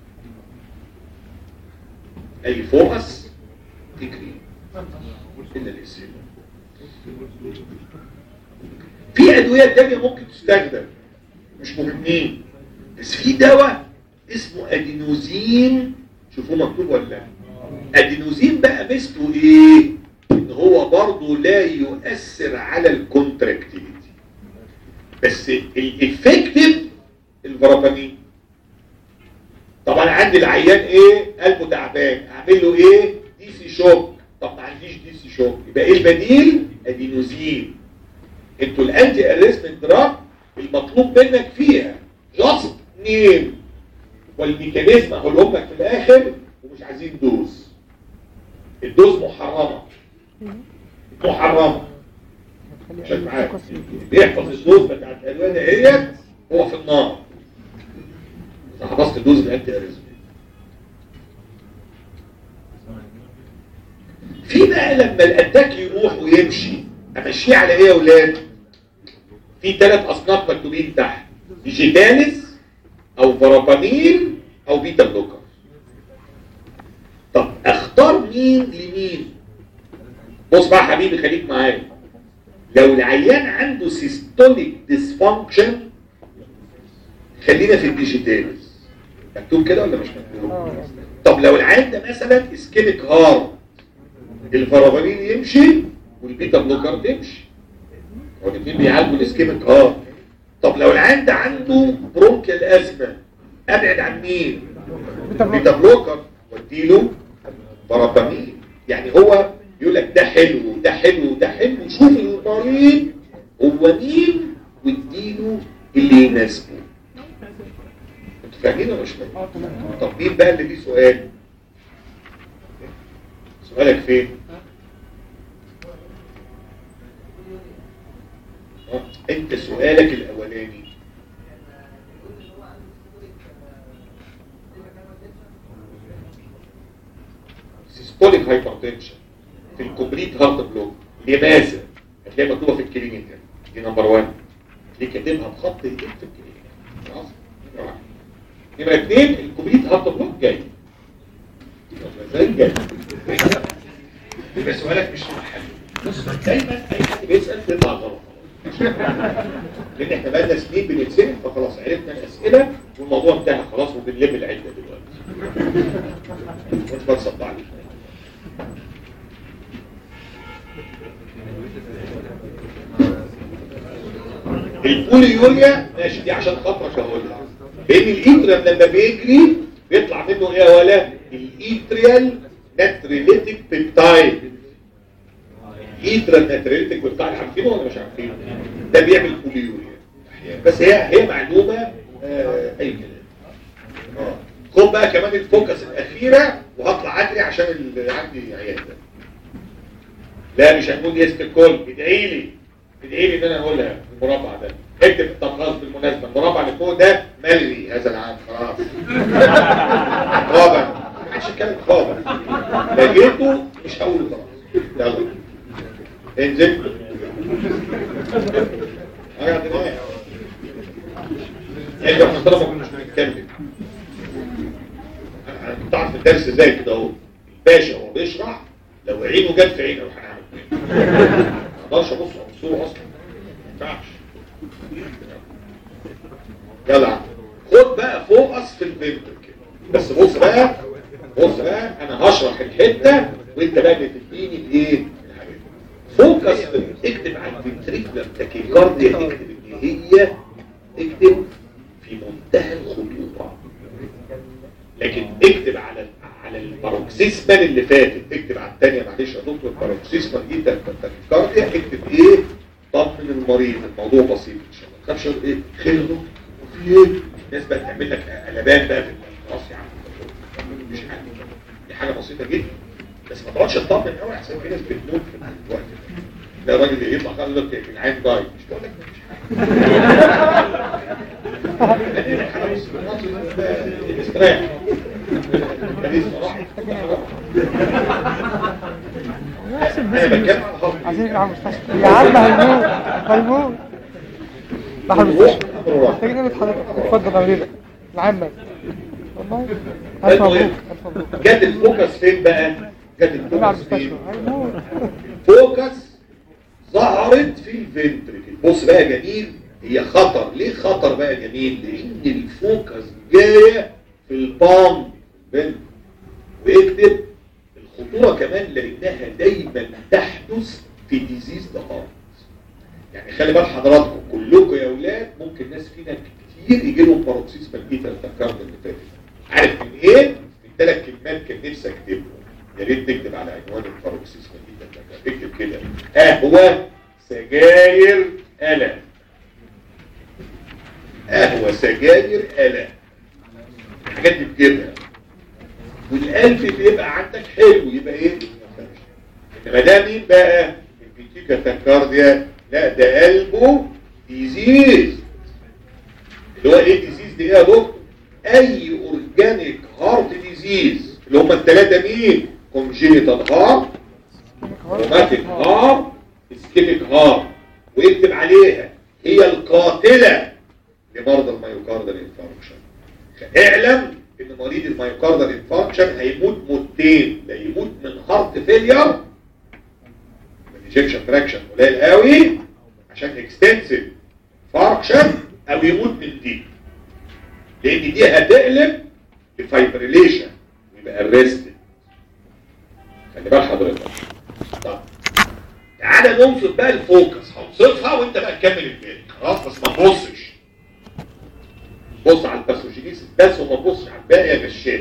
اي فوكس تجري الا الاسينول في ادويه تانية ممكن تستخدم مش مهمين بس في دواء اسمه ادينوزين شوفوه مكتوب ولا لا ادينوزين بقى ميزته ايه ان هو برضه لا يؤثر على الكونتراكتيليتي بس الافكتيف الفرابامين طبعا عندي العيان ايه قلبه تعبان اعمل له ايه دي سي شوك طب ما عنديش دي سي شوك يبقى ايه البديل ادينوزين انتوا الانتي اريثمنت دراج المطلوب منك فيها جاست نيم والميكانيزم هقولهم لك في الاخر ومش عايزين دوز الدوز محرمه محرمه عشان معاك بيحفظ الدوز بتاعت الادويه دهيت هو في النار اذا حفظت الدوز الانتي اريثمنت في بقى لما الاتاك يروح ويمشي امشيه على ايه يا اولاد في ثلاث اصناف مكتوبين تحت ديجيتاليس او فرابامين او بيتا بلوكر طب اختار مين لمين بص بقى يا حبيبي خليك معايا لو العيان عنده سيستوليك ديسفانكشن خلينا في الديجيتاليس مكتوب كده ولا مش مكتوب طب لو العيان ده مثلا اسكيميك هارت الفرابامين يمشي والبيتا بلوكر تمشي هو الاثنين بيعالجوا الاسكيميك هارت طب لو العيان ده عنده برونكيال ازمه ابعد عن مين بيتا بلوكر واديله فرابامين يعني هو يقول لك ده حلو وده حلو وده حلو شوف المريض هو مين واديله اللي يناسبه انتوا فاهمين ولا مش فاهمين؟ طب مين بقى اللي فيه سؤال؟ سؤالك فين؟ اه، انت سؤالك الاولاني سيستوليك هايبرتنشن في الكومبليت هارت بلوك لماذا؟ هتلاقي مكتوبه في الكلينيكال دي نمبر 1 ليه كاتبها بخط ايديك في الكلينيكال خلاص نمرة واحد. نمرة اثنين الكومبليت هارت بلوك جاي ازاي جاي يبقى سؤالك مش في محله دايما اي حد بيسال بيطلع غلط لان احنا بقالنا سنين بنتسال فخلاص عرفنا الاسئله والموضوع انتهى خلاص وبنلم العده دلوقتي وانت ما تصدعنيش البوليوريا ماشي دي عشان خاطرك هقولها لان الايتريال لما بيجري بيطلع منه ايه يا ولا الايتريال ناتريليتيك بيبتايد ايتريال ناتريليتيك بيبتايد عارفينه ولا مش عارفينه ده بيعمل بوليوريا بس هي هي معلومه آه اي كلام آه. خد بقى كمان الفوكس الاخيره وهطلع اجري عشان اللي عندي عيال ده لا مش هنقول يس الكل ادعي لي ادعي لي ان انا اقولها في المربع ده اكتب طب خلاص بالمناسبه المربع اللي فوق ده ملغي هذا العام خلاص خابر ما حدش يتكلم خابر لقيته مش هقوله خلاص يلا انزل ارجع دماغي يعني احنا طالما كنا مش بنتكلم انا كنت اعرف الدرس ازاي كده اهو الباشا وهو بيشرح لو عينه جت في عينه هنعمل ايه؟ ما اقدرش ابص على الصوره اصلا ما ينفعش يلا يا عم. خد بقى فوقس في الفنتر كده بس بص بقى بص بقى انا هشرح الحته وانت بقى بتديني الايه الحاجات فوكس في اكتب على الفنتريكولار تاكيكارديا اكتب ان هي اكتب في منتهى الخطوره لكن اكتب على على الباروكسيسمال اللي فاتت اكتب على الثانيه معلش يا دكتور الباروكسيسمال دي تاكيكارديا اكتب ايه طمن المريض الموضوع بسيط ان شاء الله ما تخافش ايه خير وفي ايه الناس بقى تعمل لك قلبان بقى في خلاص يا عم مش حاجه دي حاجه بسيطه جدا بس ما تقعدش تطمن قوي احسن في ناس بتموت في الوقت ده ده الراجل اللي يطلع قال لك العين ضايع مش بقول لك مفيش حاجه استريح انا بتكلم عن خط عايزين نروح المستشفى يا عم هيموت هيموت راح المستشفى محتاجين نعمل حضرتك اتفضل يا وليدة العمة والله ألف مبروك ألف مبروك جت الفوكس فين بقى جت نروح على الفوكس فين المستشفى هيموت فوكس ظهرت في الفنتركل بص بقى يا جميل هي خطر ليه خطر بقى يا جميل لان الفوكس جايه في البام بنت واكتب الخطوره كمان لانها دايما تحدث في ديزيز ذا هارت يعني خلي بال حضراتكم كلكم يا اولاد ممكن ناس فينا كتير يجي لهم باروكسيس مالجيتا التكرار اللي فاتت عارف من ايه؟ من ثلاث كلمات كان نفسي اكتبهم يا ريت نكتب على عنوان الباروكسيس مالجيتا التكرار اكتب كده قهوه سجاير قلم قهوه سجاير قلم الحاجات دي بتجيبها والقلب بيبقى عندك حلو يبقى ايه؟ انما ده مين بقى؟ البيتيكا تاكارديا لا ده قلبه ديزيز اللي هو ايه ديزيز دي ايه يا دكتور؟ اي اورجانيك هارت ديزيز اللي هم الثلاثه مين؟ كونجينيتال هارت روماتيك هارت اسكيميك هارت ويكتب عليها هي القاتله لمرضى الميوكاردال انفاركشن اعلم ان مريض الميوكاردال انفاركشن هيموت موتين لا يموت من هارت فيلير من ايجكشن فراكشن قليل قوي عشان اكستنسيف فاركشن او يموت من دي لان دي هتقلب لفايبريليشن يبقى الريستد خلي بال حضرتك طب تعالى ننصف بقى الفوكس هنصفها وانت بقى تكمل الباقي خلاص بس ما تبصش بص على الباثوجينيس بس وما تبصش على الباقي يا غشاش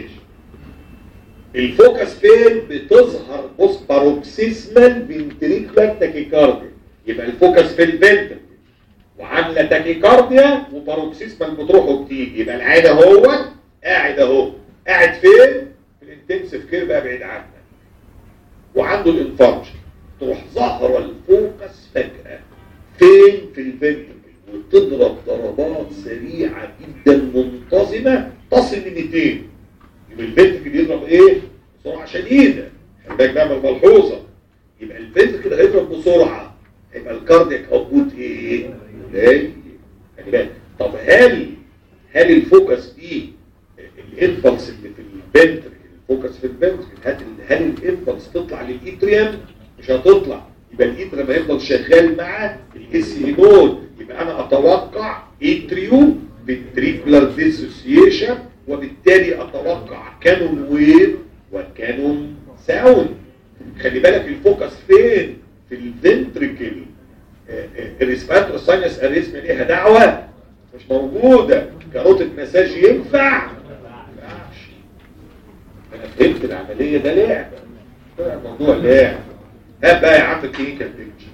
الفوكس فين بتظهر بص باروكسيسمال فنتريكولار تاكيكارديا يبقى الفوكس في الفنتر وعامله تاكيكارديا وباروكسيسمال بتروح وبتيجي يبقى العين اهو قاعد اهو قاعد فين في الانتنسيف كير بقى بعيد عنك وعنده الانفاركشن تروح ظاهره الفوكس فجاه فين في الفنتر وتضرب ضربات سريعه جدا منتظمه تصل ل 200 يبقى الفنتر بيضرب ايه بسرعه شديده خلي بالك بقى من الملحوظه يبقى الفنتر كده هيضرب بسرعه يبقى الكاردياك اوتبوت ايه قليل خلي بالك طب هل هل الفوكس دي الانفلس اللي في الفنتر الفوكس في الفنتر هل هل الانفلس تطلع للايتريم مش هتطلع يبقى الايتريم هيفضل شغال مع الاس نود يبقى انا اتوقع اتريو فنتريكولار ديسوسيشن وبالتالي اتوقع كانون ويف وكانون ساوند خلي بالك الفوكس فين في الفنتريكل الريسباتور ساينس اريزم ليها دعوه مش موجوده كاروتة مساج ينفع ما ينفعش انا فهمت العمليه ده لعب ده موضوع لعب هات بقى يا عم الكلينيكال بيكتشر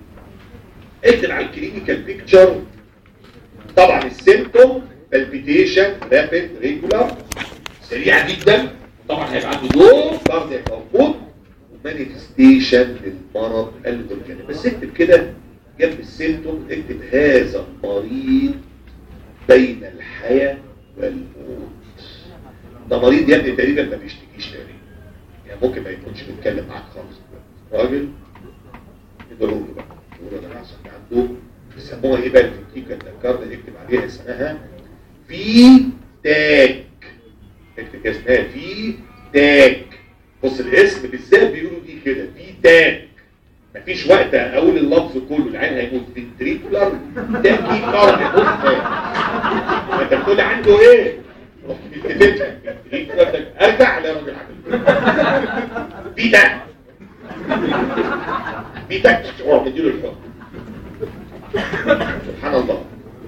اكتب على الكلينيكال بيكتشر طبعا السيمتوم بالبيتيشن رابيد ريجولار سريع جدا طبعا هيبقى عنده دور كاردياك اوتبوت ومانيفستيشن للمرض الاورجاني بس اكتب كده جنب السيمتوم اكتب هذا المريض بين الحياة والموت ده مريض يا ابني تقريبا ما بيشتكيش تقريبا يعني ممكن ما يكونش بيتكلم معاك خالص راجل يقولوا له بقى يقولوا له انا عشان عنده بيسموها ايه بقى الفكيكه الكارد اكتب عليها اسمها في تاك اكتب كده اسمها في تاك بص الاسم بالذات بيقولوا دي كده في تاك مفيش وقت اقول اللفظ كله العين هيموت فنتريكولار تاكي كارد بص انت بتقول عنده ايه رحت بتفتها فنتريكولار ارجع لا راجل عامل في تاك في تاك روح مديله الحكم سبحان الله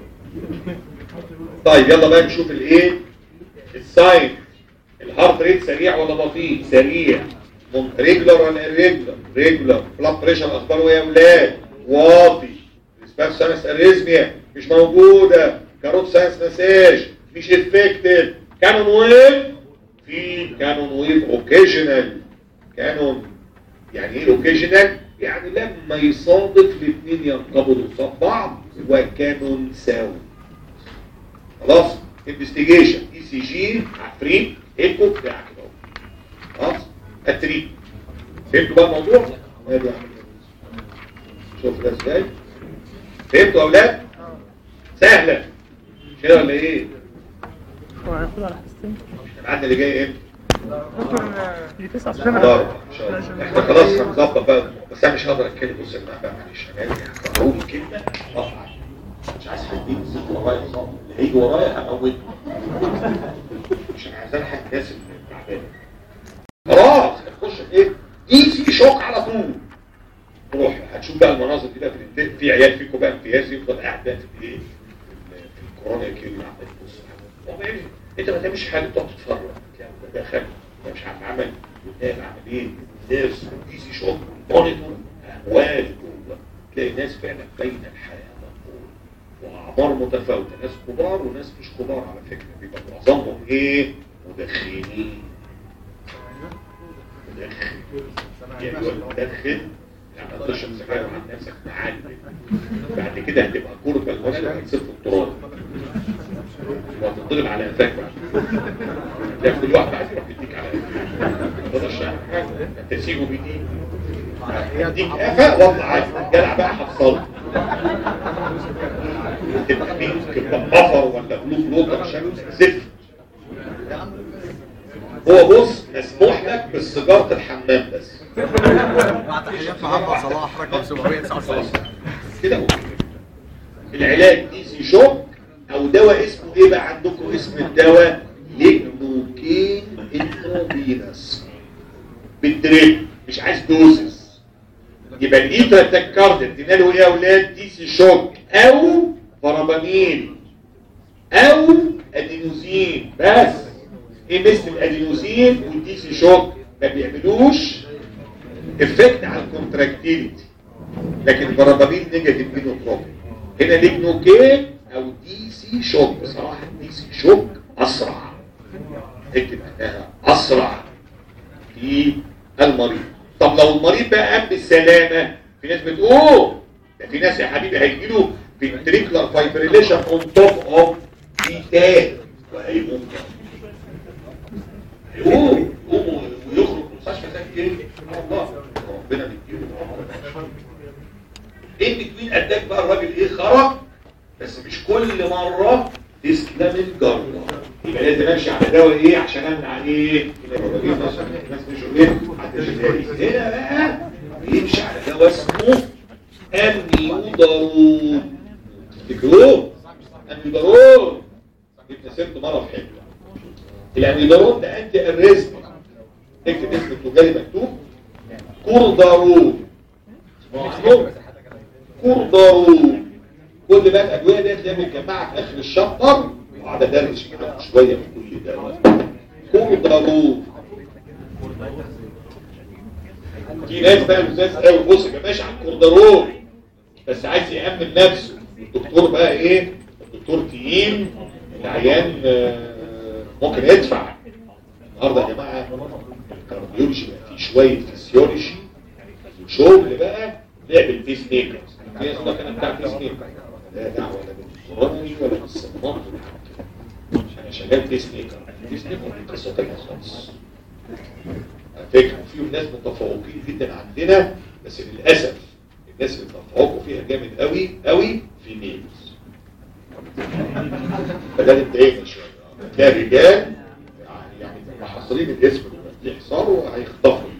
طيب يلا بقى نشوف الايه الساين الهارت ريت سريع ولا بطيء سريع ريجولار ولا ريجولار ريجولار بلاد بريشر اخباره ايه يا اولاد واطي اسباب سانس اريزميا مش موجوده كاروت سانس مساج مش افكتيف كانون ويف في كانون ويف اوكيجنال كانون يعني ايه اوكيجنال يعني لما يصادف الاثنين ينقبضوا قصاد بعض وكانون ساوي خلاص انفستيجيشن اي سي جي عفريت ايكو بتاع كده اهو. خلاص التريب فهمتوا بقى الموضوع ادي يا عم. شوف ده ازاي فهمتوا يا اولاد سهله مش كده ولا ايه هو هياخد على حسين الميعاد اللي جاي امتى دكتور اللي تسعة سنة ضرب ان شاء الله احنا خلاص هنظبط بقى بس انا مش هقدر اتكلم بص يا جماعه بقى معلش انا هقول كلمه اقطع مش عايز حد يجي يزيد ورايا خالص اللي هيجي ورايا هموته مش انا عايز الحق الناس اللي تعبانه خلاص هتخش في ايه دي في شوك على طول روح هتشوف بقى المناظر دي بقى في الانت- في عيال فيكم بقى امتياز يفضل قاعد بقى في ايه في الكورونا كده عمال يبص طب إيه؟ انت ما تعملش حاجه تقعد تتفرج يعني ده خارج ده مش عارف عمل قدام عمل ايه نيرس ايزي شوك مونيتور اموال جوه تلاقي ناس فعلا بين الحياه والموت واعمار متفاوته ناس كبار وناس مش كبار على فكره بيبقى معظمهم ايه مدخنين مدخن يعني هو المدخن يعني تشرب سجاير عن نفسك معلم بعد كده هتبقى كرة المصر هتصير في التراب وهتضرب على قفاك بعد تلاقي كل واحد عايز يروح يديك على قفاك ده الشعر انت سيبه بيديك يديك قفا والله عايز جدع بقى حصل تبقى بينك بفر ولا بلوك لوكر شكله زفت هو بص مسموح لك بالسيجاره الحمام بس مع تحيات محمد صلاح رقم 799 كده هو العلاج ايزي شوك او دواء اسمه ايه بقى عندكم اسم الدواء ليجنوكين انتروفينس بالدريب مش عايز دوزز يبقى الايترا تكارد ادينا له ايه يا اولاد ديسي شوك او فرابامين او ادينوزين بس ايه مثل الادينوزين والديسي شوك ما بيعملوش افكت على الكونتراكتيليتي لكن البرابامين نيجاتيف جينوتروبي هنا ليجنوكين او دي سي شوك بصراحه دي سي شوك اسرع اكتب انها اسرع في المريض طب لو المريض بقى قام بالسلامه في ناس بتقول ده في ناس يا حبيبي هيجيله فينتريكولار فايبريليشن اون توب اوف بيتات وهيقوم هيقوم يقوم ويخرج من المستشفى زي ايه؟ الله ربنا بيديله ان بتوين اتاك بقى الراجل ايه خرج بس مش كل مره تسلم الجره يبقى لازم امشي على دواء ايه عشان امنع ايه الناس مش ايه هنا بقى بيمشي على دواء اسمه اميودارون تكروه اميودارون جبت سيرته مره في حته الاميودارون ده انتي اريزم اكتب اسم التجاري مكتوب كوردارون اسمه عنه كوردارون كل بقى الادويه دي تلاقيها متجمعه في اخر الشابتر وقاعد ادرس كده شويه من كل دواء كوردارون في ناس بقى لزاز قوي بص يا باشا على الكوردارون بس عايز يأمن نفسه الدكتور بقى ايه الدكتور تقيل العيان آه، ممكن يدفع النهارده يا جماعه الكارديولوجي بقى فيه شويه فيسيولوجي وشغل بقى لعب البيس ميكرز في ناس بقى كان بتاع بيس ميكر لا دعوه لا بالكورونا ولا بالصمام انا شغال بيس ميكر بيس ميكر دي قصه تانيه خالص على فكره في ناس متفوقين جدا عندنا بس للاسف الناس اللي تفوقوا فيها جامد قوي قوي في ميلز فده اللي مضايقنا شويه ده رجال يعني يعني محصلين الاسم دلوقتي يحصلوا هيخطفوا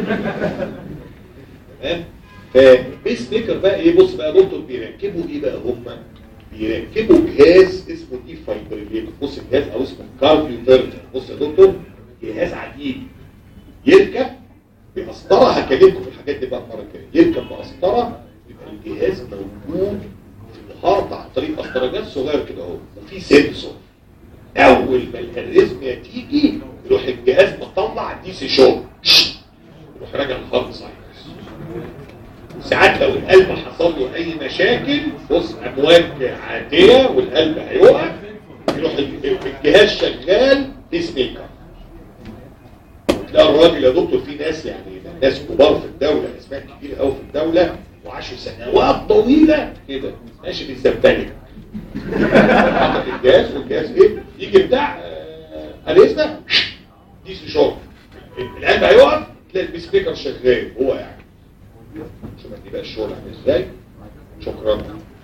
تمام فبيس ميكر بقى ايه بص بقى دكتور بيركبوا ايه بقى هم بيركبوا جهاز اسمه دي فايبريليتر بص الجهاز او اسمه كارديو فيرتر بص يا دكتور جهاز عجيب يركب بقسطره هكلمكم في الحاجات دي بقى المره الجايه يركب بقسطره يبقى الجهاز موجود في الهارت عن طريق قسطرجات صغير كده اهو وفي سنسور اول ما الاريزميا تيجي يروح الجهاز مطلع دي سي شوك يروح راجع الهارت ساينس ساعات لو القلب حصل له اي مشاكل بص امواج عاديه والقلب هيقف يروح الجهاز شغال بيس ميكر تلاقي الراجل يا دكتور في ناس يعني ناس كبار في الدوله اسماء كبيره قوي في الدوله وعاشوا سنوات طويله كده ماشي بالزبدنه حاطط الجهاز والجهاز ايه يجي بتاع آه، اليسنا دي شوك القلب هيقف تلاقي البيس ميكر شغال هو يعني شوف دي بقى الشغل عامل ازاي شكرا